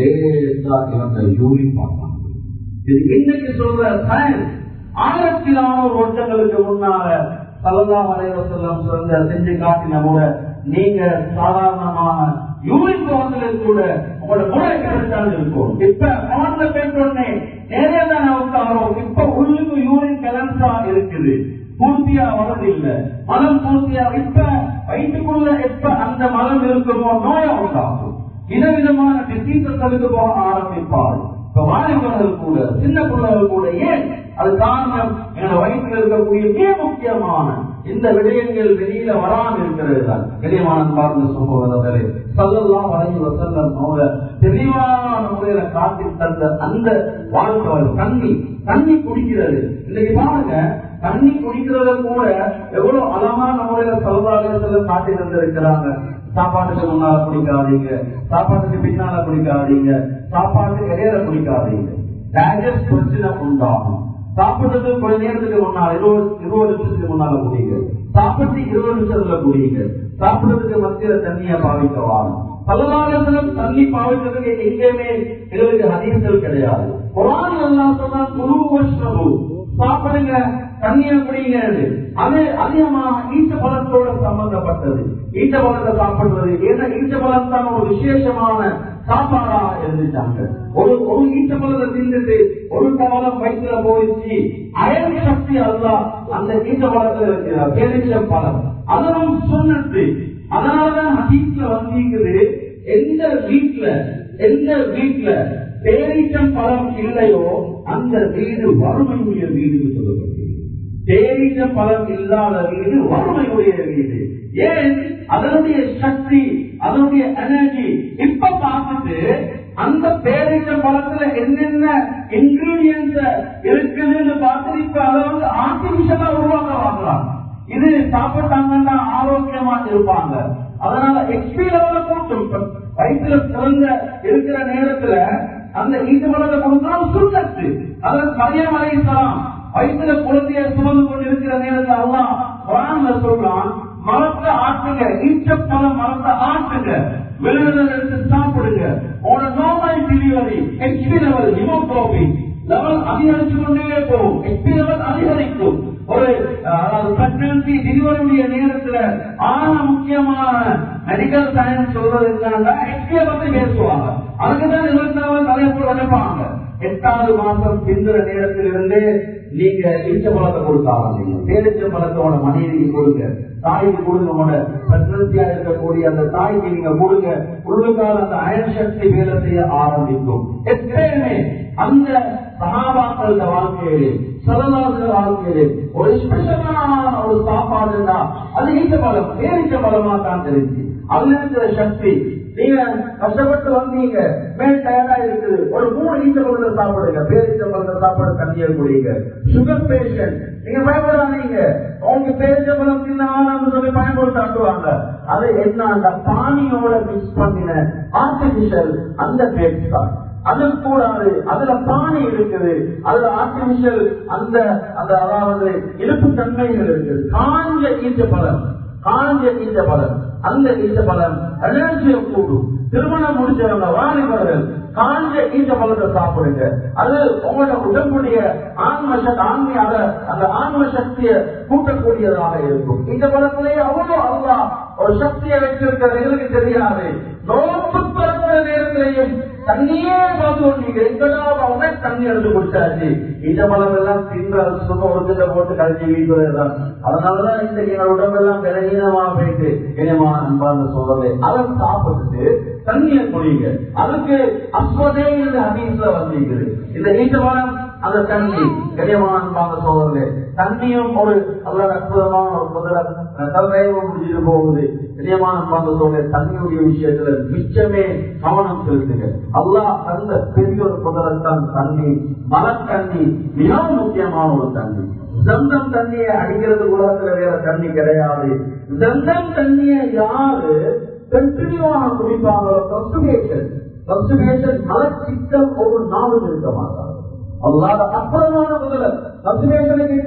லேசா இவங்க யூரின் பார்ப்பாங்க இது இன்னைக்கு சொல்ற சயின்ஸ் ஆயிரத்தி நானூறு வருஷங்களுக்கு முன்னால சல்லா வரைவசெல்லாம் சிறந்த செஞ்சு காட்டின கூட நீங்க சாதாரணமாக யூரின் போகத்துல கூட உங்களோட முறை கிடைச்சாலும் இருக்கும் இப்ப அவன்ல பேசுறோன்னே நிறைய தான் உட்காரோம் இப்ப உள்ளுக்கு யூரின் கலன்ஸா இருக்குது பூர்த்தியா வரதில்லை மலம் பூர்த்தியா இப்ப வயிற்றுக்குள்ள எப்ப அந்த மலம் இருக்குமோ நோயா உண்டாகும் விதவிதமான டிசீசஸ்களுக்கு போக ஆரம்பிப்பார் இப்ப வாலிபர்கள் கூட சின்ன பிள்ளைகள் கூட ஏன் அது காரணம் எங்களோட வயிற்றில் இருக்கக்கூடிய மிக முக்கியமான இந்த விடயங்கள் வெளியில வராமல் இருக்கிறது தான் கனியமான பார்ந்த சமூகங்களே சல்லெல்லாம் வரைஞ்சி வசல்லம் அவங்க தெளிவான முறையில காட்டி தந்த அந்த வாழ்க்கை தண்ணி தண்ணி குடிக்கிறது இன்னைக்கு பாருங்க தண்ணி குடிக்கிறத கூட எவ்வளவு அழகான முறையில சல்லதாக செல்ல காட்டி தந்திருக்கிறாங்க சாப்பாட்டுக்கு முன்னால குடிக்காதீங்க சாப்பாட்டுக்கு பின்னால குடிக்காதீங்க சாப்பாட்டுக்கு இடையில குடிக்காதீங்க டைஜஸ்ட் பிரச்சனை உண்டாகும் சாப்பிடுறதுக்கு கொஞ்ச நேரத்துக்கு முன்னால இருபது இருபது நிமிஷத்துக்கு முன்னால குடிங்க சாப்பிட்டு இருபது நிமிஷத்துல குடிங்க சாப்பிடுறதுக்கு மத்தியில தண்ணிய பாவிக்க வாழும் பலவாரத்திலும் தண்ணி பாவிக்கிறதுக்கு எங்கேயுமே எங்களுக்கு ஹதீசல் கிடையாது குரான் எல்லாம் சொன்னா குரு வஷ்ணபு சாப்பிடுங்க தண்ணிய குடிங்க அது அதிகமாக ஈட்ட பலத்தோட சம்பந்தப்பட்டது ஈட்ட பலத்தை சாப்பிடுறது ஏன்னா ஈட்ட பலம் தான் ஒரு விசேஷமான சாப்பாடாக இருந்துட்டாங்க ஒரு ஒரு ஈட்ட பலத்தை தின்னுட்டு ஒரு கவலம் வயிற்றுல போயிடுச்சு அயல் சக்தி அல்ல அந்த ஈட்ட பலத்தில் இருக்கிறார் பேரிச்ச பலம் அதனும் சொன்னது அதனாலதான் ஹதீஸ்ல வந்தீங்குது எந்த வீட்டுல எந்த வீட்டுல பேரீச்சம் பழம் இல்லையோ அந்த வீடு வறுமையுடைய வீடுன்னு சொல்லப்பட்டது பேரீச்சம் பழம் இல்லாத வீடு வறுமையுடைய வீடு ஏன் அதனுடைய சக்தி அதனுடைய எனர்ஜி இப்ப பார்த்துட்டு அந்த பேரீச்ச பழத்துல என்னென்ன இன்கிரீடியன்ஸ் இருக்குதுன்னு பார்த்து இப்ப அதை வந்து ஆர்டிபிஷியலா உருவாக்க வாங்கலாம் இது சாப்பிட்டாங்கன்னா ஆரோக்கியமா இருப்பாங்க அதனால எக்ஸ்பி லெவல கூட்டும் வயிற்றுல குழந்தை இருக்கிற நேரத்துல அந்த ஈட்டு மலத்தை கொடுக்கணும் சுண்ணத்து அதற்கு மரியம் அலைசலாம் வயிற்றுல குழந்தைய சுமந்து கொண்டு இருக்கிற நேரத்துல அல்லாஹ் குரான்ல சொல்றான் மரத்தை ஆட்டுங்க ஈச்சப்பழம் மரத்தை ஆட்டுங்க விழுதுல எடுத்து சாப்பிடுங்க உங்களோட நார்மல் டெலிவரி எக்ஸ்பி லெவல் ஹிமோகுளோபின் லெவல் அதிகரிச்சு கொண்டே போகும் எக்ஸ்பி லெவல் அதிகரிக்கும் ஒரு அதாவது பிரெக்னன்சி டெலிவரியுடைய நேரத்துல ஆன முக்கியமான மெடிக்கல் சயின்ஸ் சொல்றது என்னன்னா எக்ஸ்பிய பத்தி பேசுவாங்க அதுக்குதான் இருபத்தி நாலு தலைப்பு நினைப்பாங்க எட்டாவது மாசம் பிந்துற நேரத்தில் இருந்து நீங்க ஈச்ச பழத்தை கொடுக்க ஆரம்பிங்க பேரிச்ச பழத்தோட மனைவிக்கு கொடுங்க தாய்க்கு கொடுங்க உங்களோட பிரெக்னன்சியா இருக்கக்கூடிய அந்த தாய்க்கு நீங்க கொடுங்க உள்ளுக்கால அந்த அயன் சக்தி வேலை செய்ய ஆரம்பிக்கும் எப்பயுமே அந்த சகாபாக்கள வாழ்க்கையிலே சரதாச வாழ்க்கையிலே ஒரு ஸ்பெஷலான ஒரு சாப்பாடுன்னா அது ஈச்ச பழம் பேரிச்ச பழமா தான் தெரிஞ்சு அதுல இருக்கிற சக்தி நீங்க கஷ்டப்பட்டு வந்தீங்க மேல் டயர்டா இருக்குது ஒரு மூணு ஈச்ச பழத்தை சாப்பிடுங்க பேரிச்ச பழத்தை சாப்பாடு தண்ணியை குடிங்க சுகர் பேஷண்ட் நீங்க பயப்படாதீங்க உங்களுக்கு பேரிச்ச பழம் தின்னாலும் சொல்லி பயன்படுத்தாட்டுவாங்க அது என்ன அந்த பானியோட மிக்ஸ் பண்ணின ஆர்டிபிஷியல் அந்த டேஸ்ட் தான் அது கூடாது அதுல பானை இருக்குது அதுல ஆர்டிபிஷியல் அந்த அந்த அதாவது இழுப்பு தன்மைகள் இருக்குது காஞ்ச ஈச்ச பழம் காஞ்ச ஈச்ச பழம் அந்த ஈச்ச பழம் எனர்ஜியை கூடும் திருமணம் முடிச்சவங்க வாலிபர்கள் காஞ்ச ஈச்ச பழத்தை சாப்பிடுங்க அது உங்களோட உடம்புடைய ஆன்ம சக்தி ஆன்மீக அந்த ஆன்ம சக்தியை கூட்டக்கூடியதாக இருக்கும் இந்த பழத்திலேயே அவ்வளவு அல்லா ஒரு சக்தியை வச்சிருக்கிறது எங்களுக்கு தெரியாது நோக்கு பிறந்த நேரத்திலேயும் தண்ணியே பார்த்து கொண்டீங்க எங்கடா அவங்க தண்ணி எடுத்து குடிச்சாச்சு இந்த பழம் எல்லாம் தின்ற சும்மா ஒரு திட்ட போட்டு கழிச்சு வீட்டுதான் அதனாலதான் இந்த எங்க உடம்பெல்லாம் விலகீனமா போயிட்டு இனிமான அன்பான சோதனை அதை சாப்பிட்டுட்டு தண்ணியை குடிங்க அதுக்கு அஸ்வதே இந்த ஹதீஸ்ல வந்திருக்குது இந்த ஈட்ட பழம் அந்த தண்ணி கனியமான அன்பான சோதனை தண்ணியும் ஒரு நல்ல அற்புதமான ஒரு முதல தலைவம் முடிஞ்சிட்டு போகுது கனியமான அன்பான சோதனை தண்ணியுடைய விஷயத்துல மிச்சமே கவனம் செலுத்துங்க அல்லாஹ் தந்த பெரிய ஒரு முதலத்தான் தண்ணி மலத்தண்ணி மிகவும் முக்கியமான ஒரு தண்ணி ஜந்தம் தண்ணியை அடிக்கிறது உலகத்துல வேற தண்ணி கிடையாது ஜந்தம் தண்ணியை யாரு கண்டினியூவாக குடிப்பாங்களோ கன்சுமேஷன் கன்சுமேஷன் மலச்சிக்கல் ஒரு நாளும் இருக்க மாட்டாங்க அல்லாத அப்புறமான முதல்ல கன்சுமேஷனுக்கு இப்ப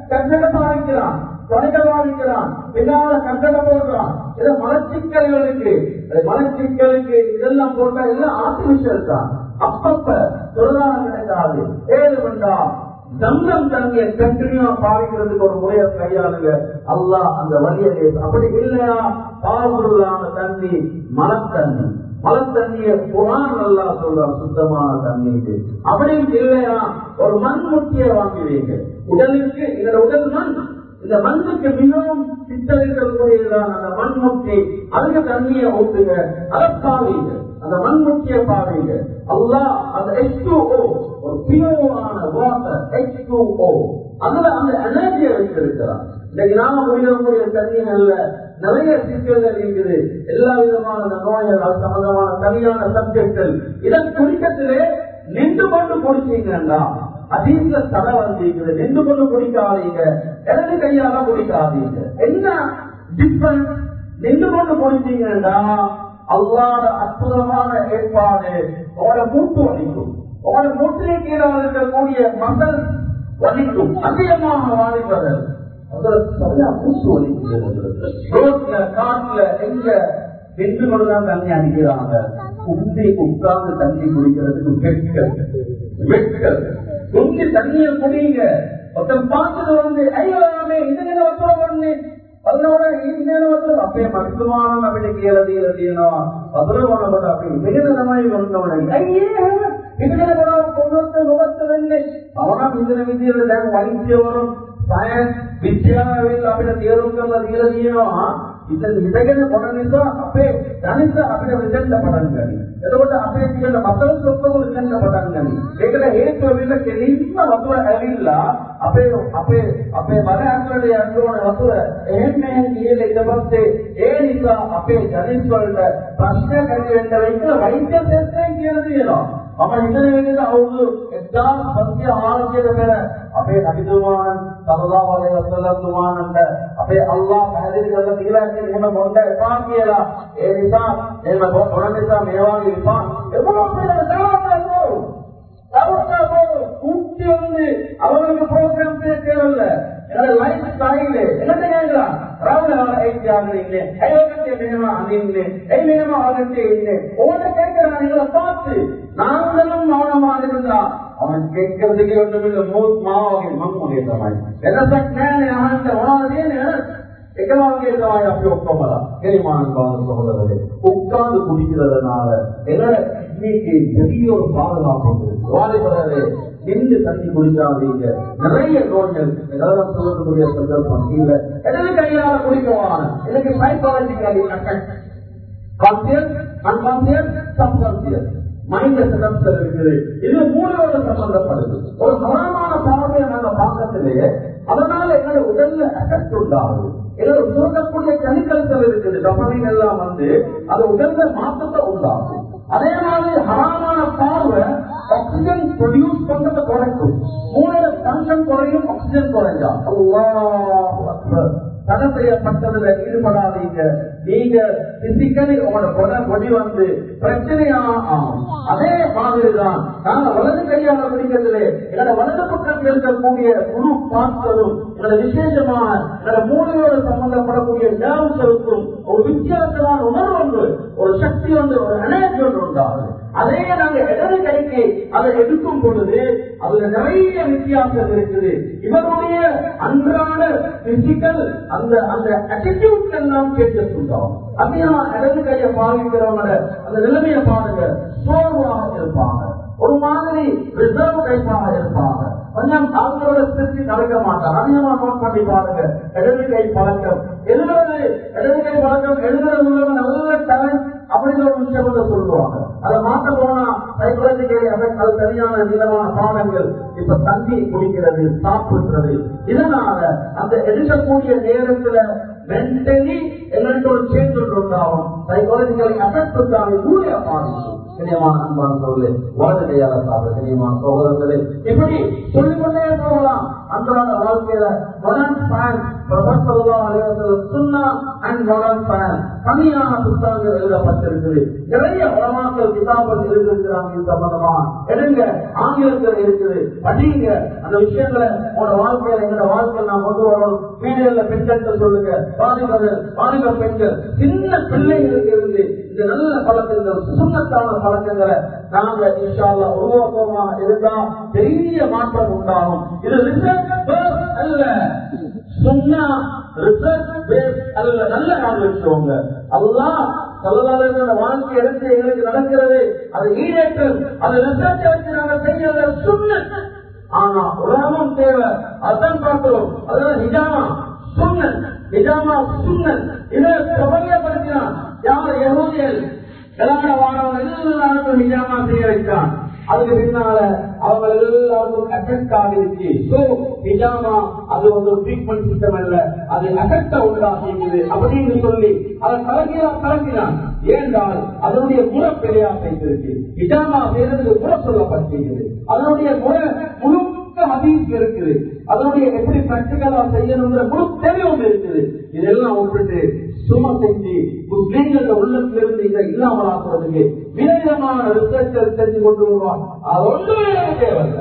கட்டட பாதிக்கிறான் தொலைகள் பாதிக்கிறான் பின்னால கட்டட போடுறான் இது மலச்சிக்கல்களுக்கு மலச்சிக்கலுக்கு இதெல்லாம் போட்டா எல்லாம் ஆர்டிபிஷியல் தான் அப்பப்ப பொருளாதாரம் கிடைக்காது ஏழு மண்டா தந்தம் தண்ணியை கண்டினியூவா பாவிக்கிறதுக்கு ஒரு முறையை கையாளுங்க அல்லாஹ் அந்த வழியை அப்படி இல்லையா பாவப்பொருளான தண்ணி மலத்தண்ணி மலத்தண்ணிய குரான் நல்லா சொல்றான் சுத்தமான தண்ணீர் அப்படியும் இல்லையா ஒரு மண் முட்டியை வாங்குவீங்க உடலுக்கு எங்களோட உடல் மண் இந்த மண்ணுக்கு மிகவும் சித்தரிக்கக்கூடியதான் அந்த மண் முட்டி அதுக்கு தண்ணியை ஊத்துங்க அதை பாவீங்க அந்த மண் முட்டியை பாவீங்க அல்லா அந்த எச் டூ ஓ ஒரு பியோவான வாட்டர் எச் டூ ஓ அதுல அந்த எனர்ஜியை வைத்திருக்கிறான் இன்னைக்கு நாம குடிக்கக்கூடிய தண்ணிகள்ல நிறைய சிக்கல்கள் இருக்குது எல்லா விதமான நோய்கள் அது சம்பந்தமான தனியான சப்ஜெக்ட்கள் இதன் குடிக்கத்திலே நின்று கொண்டு குடிச்சீங்கன்னா அதீத தடை வந்தீங்க நின்று கொண்டு குடிக்காதீங்க இடது கையால குடிக்காதீங்க என்ன டிஃபரன்ஸ் நின்று கொண்டு குடிச்சீங்கன்னா அல்லாத அற்புதமான ஏற்பாடு உங்களோட மூட்டு வலிக்கும் உங்களோட மூட்டிலே கீழே இருக்கக்கூடிய மசல் வலிக்கும் அதிகமாக வாலிபர்கள் சரியா மூச்சு வலிக்குது ரோட்ல காட்டுல எங்க நின்று கொண்டுதான் தண்ணி அடிக்கிறாங்க குந்தி உட்கார்ந்து தண்ணி குடிக்கிறதுக்கு வெட்கல் வெட்கல் குந்தி தண்ணியை குடிங்க ஒருத்தன் பார்த்தது வந்து ஐயோமே இதுங்க ஒத்துற பண்ணு அதனோட ಇನ್ನೇನೋ ಅಪ್ಪೆ ಮಕ್ಕಳುಮಾನ ನಮಗೆ ಕೇಳದಿ ಇರದೇನೋ ಅದರ ಒಳಗಡ ಅಪ್ಪೆ ವಿಘಟನമായി ಬಂದವನೇ ಅಯ್ಯೇ ಇದನ್ನ ಬರೋ ಕೊಂಡೊತ್ತ ಹೋಗುತ್ತದನ್ನೇ ಅವನ ಹಿಂದಿನ ವಿದ್ಯೆಯಲ್ಲಿ ವೈದ್ಯವರು ಸೈನ್ಸ್ ವಿದ್ಯಾವಿಲ್ಲ අපිට තේරුම් කරලා දීලා තියෙනවා ඉතින් හිතගෙන කොන නිසා අපේ දැනිට අපිට විදෙන්න පටන් ගනි. එතකොට අපේ තියෙන මතල ඔක්කොම විදෙන්න පටන් ගනි. ඒකට හේතුව වෙන්න කෙලින්ම වතුර ඇවිල්ලා අපේ අපේ අපේ බල ඇතුළට යන්න ඕන වතුර එහෙම මෙහෙම ගිහලා ඊට පස්සේ ඒ නිසා අපේ ජනිස් වලට ප්‍රශ්නයක් ඇති වෙන්න වෙයි කියලා වෛද්‍ය ශාස්ත්‍රයෙන් කියලා තියෙනවා. මම හිතන විදිහට අවුරුදු 1500 පෙර අපේ නබිතුමාණන් සල්ලල්ලාහු අලයිහි වසල්ලම් තුමාණන්ට අපේ අල්ලාහ් පැහැදිලි කරලා දීලා තියෙන එහෙම බොන්න එපා කියලා. ඒ නිසා එහෙම බොන නිසා මේ වගේ විපාක එබෝ අපේ දානෝ அவருக்கு கூட்டி வந்து அவங்களுக்கு ப்ரோக்ராம் தேவையில்ல என்னோட லைஃப் ஸ்டைல் என்ன கேட்கலாம் ராவுல ஐடி ஆகுறீங்க ஐயோகத்தை வேணுமா அணிங்க ஐ வேணுமா ஆகட்டே இல்லை ஒவ்வொரு கேட்கிறான் எங்களை பார்த்து நாங்களும் மௌனமாக இருந்தா அவன் கேட்கறதுக்கு ஒன்றுமில்லை மூத் மாவாக மம்மு கேட்கிற மாதிரி என்ன சக்தியான அவன் உணவதே එකවාගේ තමයි අපි ඔක්කොම එලිමාන බාන සහෝදරர்களே උட்கார்ந்து குடிக்கிறதுனால எங்களோட கிட்னிக்கு பெரிய ஒரு பாதுகாப்பு உண்டு வாலிபர்களே நின்று தண்ணி குடிக்காதீங்க நிறைய நோய்கள் ஏதாவது சொல்லக்கூடிய சந்தர்ப்பம் இல்ல எதற்கு கையால குடிக்கவான எனக்கு psychologically affect conscious unconscious subconscious மைண்ட்ல சிறப்புகள் இருக்குது இது மூளையோட சம்பந்தப்படுது ஒரு சமமான பார்வையை நாங்க பார்க்கறதுலயே அதனால எங்களோட உடல்ல எஃபெக்ட் உண்டாகுது எங்களோட சுரக்கக்கூடிய கெமிக்கல்கள் இருக்குது டொபமின் எல்லாம் வந்து அது உடல்ல மாற்றத்தை உண்டாகும் அதே மாதிரி ஹராமான பார்வை ஆக்சிஜன் ப்ரொடியூஸ் பண்றதை குறைக்கும் மூளையில டென்ஷன் குறையும் ஆக்சிஜன் குறைஞ்சா அல்லாஹ் தடை செய்யப்பட்டதுல ஈடுபடாதீங்க நீங்க பிசிக்கலி உங்களோட கொலை கொடி வந்து பிரச்சனையா ஆகும் அதே மாதிரிதான் நாங்க வலது கையால பிடிக்கிறதுல எங்களோட வலது பக்கத்தில் இருக்கக்கூடிய குரு பார்த்ததும் எங்களோட விசேஷமான எங்களோட மூளையோடு சம்பந்தப்படக்கூடிய நேரங்களுக்கும் ஒரு வித்தியாசமான உணர்வு ஒன்று ஒரு சக்தி ஒன்று ஒரு எனர்ஜி ஒன்று உண்டாகுது அதே நாங்க இடது கைக்கு அதை எடுக்கும் பொழுது அதுல நிறைய வித்தியாசம் இருக்குது இவருடைய அன்றாட பிசிக்கல் அந்த அந்த அட்டிடியூட் எல்லாம் சேஞ்சஸ் உண்டாகும் அதிகமா இடது கையை பாதிக்கிறவங்க அந்த நிலைமையை பாருங்க சோர்வாக இருப்பாங்க ஒரு மாதிரி ரிசர்வ் டைப்பாக இருப்பாங்க கொஞ்சம் அவங்களோட திருப்தி கலக்க மாட்டாங்க அதிகமா நோட் பண்ணி பாருங்க இடது கை பழக்கம் எழுதுறது இடது கை பழக்கம் எழுதுறது உள்ள நல்ல டேலண்ட் அப்படின்னு ஒரு விஷயம் வந்து சொல்லுவாங்க அதை மாற்ற போனா சைக்காலஜிக்கலி அது சரியான விதமான பாடங்கள் இப்ப தண்ணி குடிக்கிறது சாப்பிடுறது இதனால அந்த எடுக்கக்கூடிய நேரத்துல மென்டலி எங்களுக்கு ஒரு சேஞ்ச் ஒன்று உண்டாகும் சைக்காலஜிக்கலி அஃபெக்ட் உண்டாகும் மூளைய பாதிக்கும் கண்ணியமான அன்பான சோழர்களே வலதுகையால சாப்பிட கண்ணியமான சகோதரர்களே இப்படி சொல்லிக்கொண்டே போகலாம் அன்றாட வாழ்க்கையில மாடர்ன் ஃபேன் சுண்ணா அண்ட் மாடர்ன் ஃபேன் கம்மியான புத்தகங்கள் எழுதப்பட்டிருக்குது நிறைய உலமாக்கள் கிதாபல் எழுதியிருக்கிறாங்க இது சம்பந்தமா எடுங்க ஆங்கிலத்தில் இருக்குது படிங்க அந்த விஷயங்களை உங்களோட வாழ்க்கையில எங்களோட வாழ்க்கையில நான் கொண்டு வரணும் வீடுகள்ல பெண்கள் சொல்லுங்க வாலிபர்கள் வாலிப பெண்கள் சின்ன பிள்ளைகளுக்கு இருந்து இந்த நல்ல பழக்கங்கள் சுண்ணத்தான பழக்கங்களை நாங்க இன்ஷால்லா உருவாக்கமா இருந்தா பெரிய மாற்றம் உண்டாகும் இது ரிசர்ச் அல்ல சுண்ணா ரிசர்ச் பேஸ் அல்ல நல்ல நாள் வச்சுக்கோங்க அல்லாஹ் சொல்லலாத வாழ்க்கை எடுத்து எங்களுக்கு நடக்கிறது அது ஈடேற்றல் அது ரிசர்ச் வச்சு நாங்க செய்யறத சுண்ண ஆனா உலகமும் தேவை அதான் பார்க்கிறோம் அதான் நிஜாமா சுண்ணன் நிஜாமா சுண்ணன் இதை பிரபலியப்படுத்தினான் யார் யகூதியல் கலாட வாரவன் எல்லாருக்கும் நிஜாமா செய்ய வைத்தான் அதுக்கு பின்னால அவங்க எல்லாருக்கும் எஃபெக்ட் ஆகிருச்சு சோ நிஜாமா அது வந்து ட்ரீட்மெண்ட் சிஸ்டம் அல்ல அது எஃபெக்ட உண்டாகிக்குது அப்படின்னு சொல்லி அதை கலக்கிறான் கலக்கினான் ஏனென்றால் அதனுடைய முறை பிழையா செய்திருக்கு நிஜாமா செய்யறதுக்கு முறை சொல்லப்பட்டிருக்குது அதனுடைய முறை முழுக்க ஹதீஸ் இருக்குது அதனுடைய எப்படி பிராக்டிகலா செய்யணுங்கிற முழு தெளிவும் இருக்குது இதெல்லாம் விட்டுட்டு சும்மா செஞ்சு முஸ்லீம்கள உள்ளத்திலிருந்து இதை இல்லாமல் ஆக்குறதுக்கு விதவிதமான ரிசர்ச்சர் செஞ்சு கொண்டு வருவான் அது ஒன்றுமே தேவையில்லை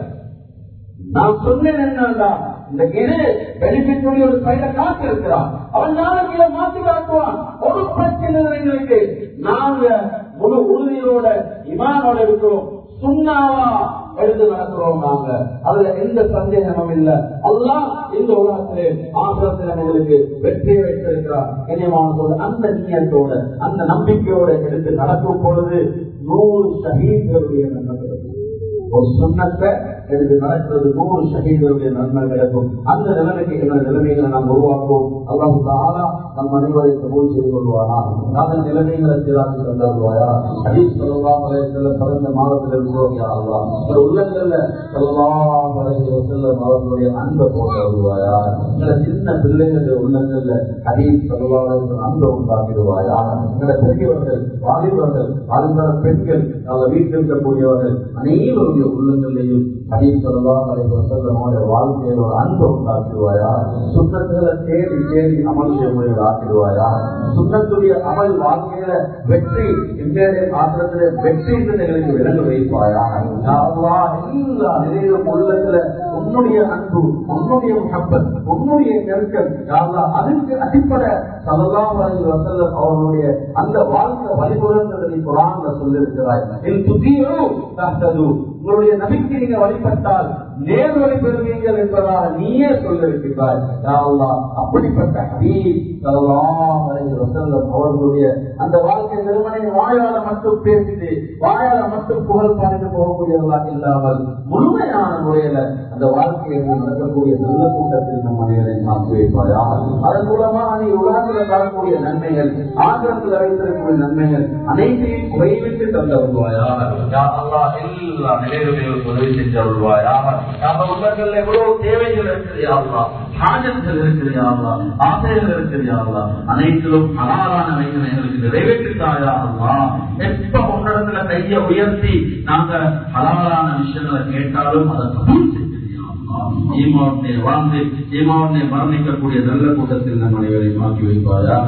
நான் சொன்னேன் என்னடா இந்த இது பெனிஃபிட் ஒரு சைட காத்து இருக்கிறான் அவன் நாளைக்கு இதை மாத்தி காட்டுவான் ஒரு பிரச்சனை எங்களுக்கு நாங்க முழு உறுதியோட இமானோட இருக்கிறோம் சுண்ணாவா எடுத்து நடக்கிறோம் நாங்க அதுல எந்த சந்தேகமும் இல்ல அல்லாஹ் இந்த உலகத்திலே ஆசிரத்தில் எங்களுக்கு வெற்றியை வைத்திருக்கிறார் கண்ணியமான சொல்ல அந்த நீயத்தோட அந்த நம்பிக்கையோட எடுத்து நடக்கும் பொழுது நூறு ஷஹீத்களுடைய நன்மை கிடைக்கும் ஒரு சுண்ணத்தை எடுத்து நடக்கிறது நூறு ஷஹீதுடைய நன்மை கிடைக்கும் அந்த நிலைமைக்கு என்ன நிலைமைகளை நாம் உருவாக்குவோம் அல்லாஹு தாலா நம் அனைவரை கபூல் செய்து கொள்வானா அந்த நிலைமைகளை சீராக்கி தந்தருவாயா ஹதீஸ் ஸல்லல்லாஹு அலைஹி வஸல்லம் பிறந்த மாதத்தில் இருக்கிறோம் யா அல்லாஹ் இந்த உள்ளங்கள்ல ஸல்லல்லாஹு அலைஹி வஸல்லம் அவர்களுடைய அன்பை போட்டு வருவாயா இந்த சின்ன பிள்ளைகளுடைய உள்ளங்கள்ல ஹதீஸ் ஸல்லல்லாஹு அலைஹி வஸல்லம் அன்பை உண்டாக்கிடுவாயா இந்த பெரியவர்கள் வாலிபர்கள் வாலிபர பெண்கள் நம்ம வீட்டில் இருக்கக்கூடியவர்கள் அனைவருடைய உள்ளங்களையும் ஹதீஸ் ஸல்லல்லாஹு அலைஹி வஸல்லம் அவருடைய வாழ்க்கையில் ஒரு அன்பை உண்டாக்கிடுவாயா சுத்தங்களை தேடி தேடி அமல் செய்ய ஆக்கிடுவாயா சுண்ணத்துடைய அமல் வாழ்க்கையில வெற்றி இன்றைய ஆத்திரத்திலே வெற்றி என்று எங்களுக்கு விலங்கு வைப்பாயா யா அல்லாஹ், எல்லா நிலையிலும் உள்ளத்துல உன்னுடைய அன்பு உன்னுடைய முகப்பத் உன்னுடைய நெருக்கம் யா அல்லாஹ், அதுக்கு அடிப்படை சல்லல்லாஹு அலைஹி வஸல்லம் அவர்களுடைய அந்த வாழ்க்கை வழிமுறைங்கிறத நீ குரான்ல சொல்லியிருக்கிறாய் என் புத்தியோ தஹ்தது உங்களுடைய நம்பிக்கை நீங்க வழிபட்டால் நேர்வழி பெறுவீங்கள் என்பதாக நீயே சொல்லிருக்கிறாய் யா அல்லாஹ், அப்படிப்பட்ட ஹபீப் ஸல்லல்லாஹு அலைஹி வஸல்லம் அவர்களுடைய அந்த வாழ்க்கை வெறுமனை வாயால மட்டும் பேசிட்டு வாயால மட்டும் புகழ் பாடிட்டு போகக்கூடியவர்களாக இல்லாமல் முழுமையான முறையில அந்த வாழ்க்கையை நடக்கக்கூடிய நல்ல கூட்டத்தில் நம் அனைவரையும் நாம் வைப்பாயா அதன் மூலமாக நீ உலகத்தில் தரக்கூடிய நன்மைகள் ஆந்திரத்தில் வைத்திருக்கக்கூடிய நன்மைகள் அனைத்தையும் குறைவிட்டு தந்து வருவாயா யா அல்லாஹ் எல்லா நிலைகளிலும் உதவி செஞ்சு வருவாயா நம்ம உள்ளங்கள் எவ்வளவு தேவைகள் இருக்குது யா அல்லாஹ் ஹாஜர்கள் இருக்குது யா அல்லாஹ் ஆசைகள் இருக்குது யா அல்லாஹ் அனைத்திலும் ஹலாலான வைகளை எங்களுக்கு நிறைவேற்றித்தாயா அல்லாஹ் எப்ப உன்னிடத்துல கையை உயர்த்தி நாங்க ஹலாலான விஷயங்களை கேட்டாலும் அதை கபூல் செஞ்சிருயா அல்லாஹ். ஈமாவுடைய வாழ்ந்து ஈமாவுடைய மரணிக்கக்கூடிய நல்ல கூட்டத்தில் நம் அனைவரையும் ஆக்கி வைப்பாயா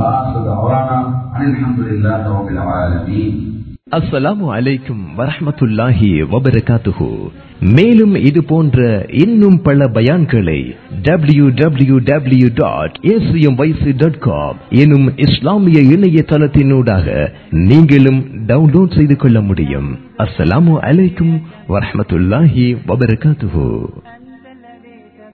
அவரானா அல்ஹம்துலில்லாஹி ரப்பில் ஆலமீன் அஸ்ஸலாமு அலைக்கும் வரஹ்மத்துல்லாஹி வபரகாத்துஹு மேலும் இது போன்ற இன்னும் பல பயான்களை W W W dot dot com எனும் இஸ்லாமிய இணையதளத்தினூடாக நீங்களும் டவுன்லோட் செய்து கொள்ள முடியும் அஸ்ஸலாமு அலைக்கும் வரஹ்மத்துல்லாஹி வபரகாத்துஹு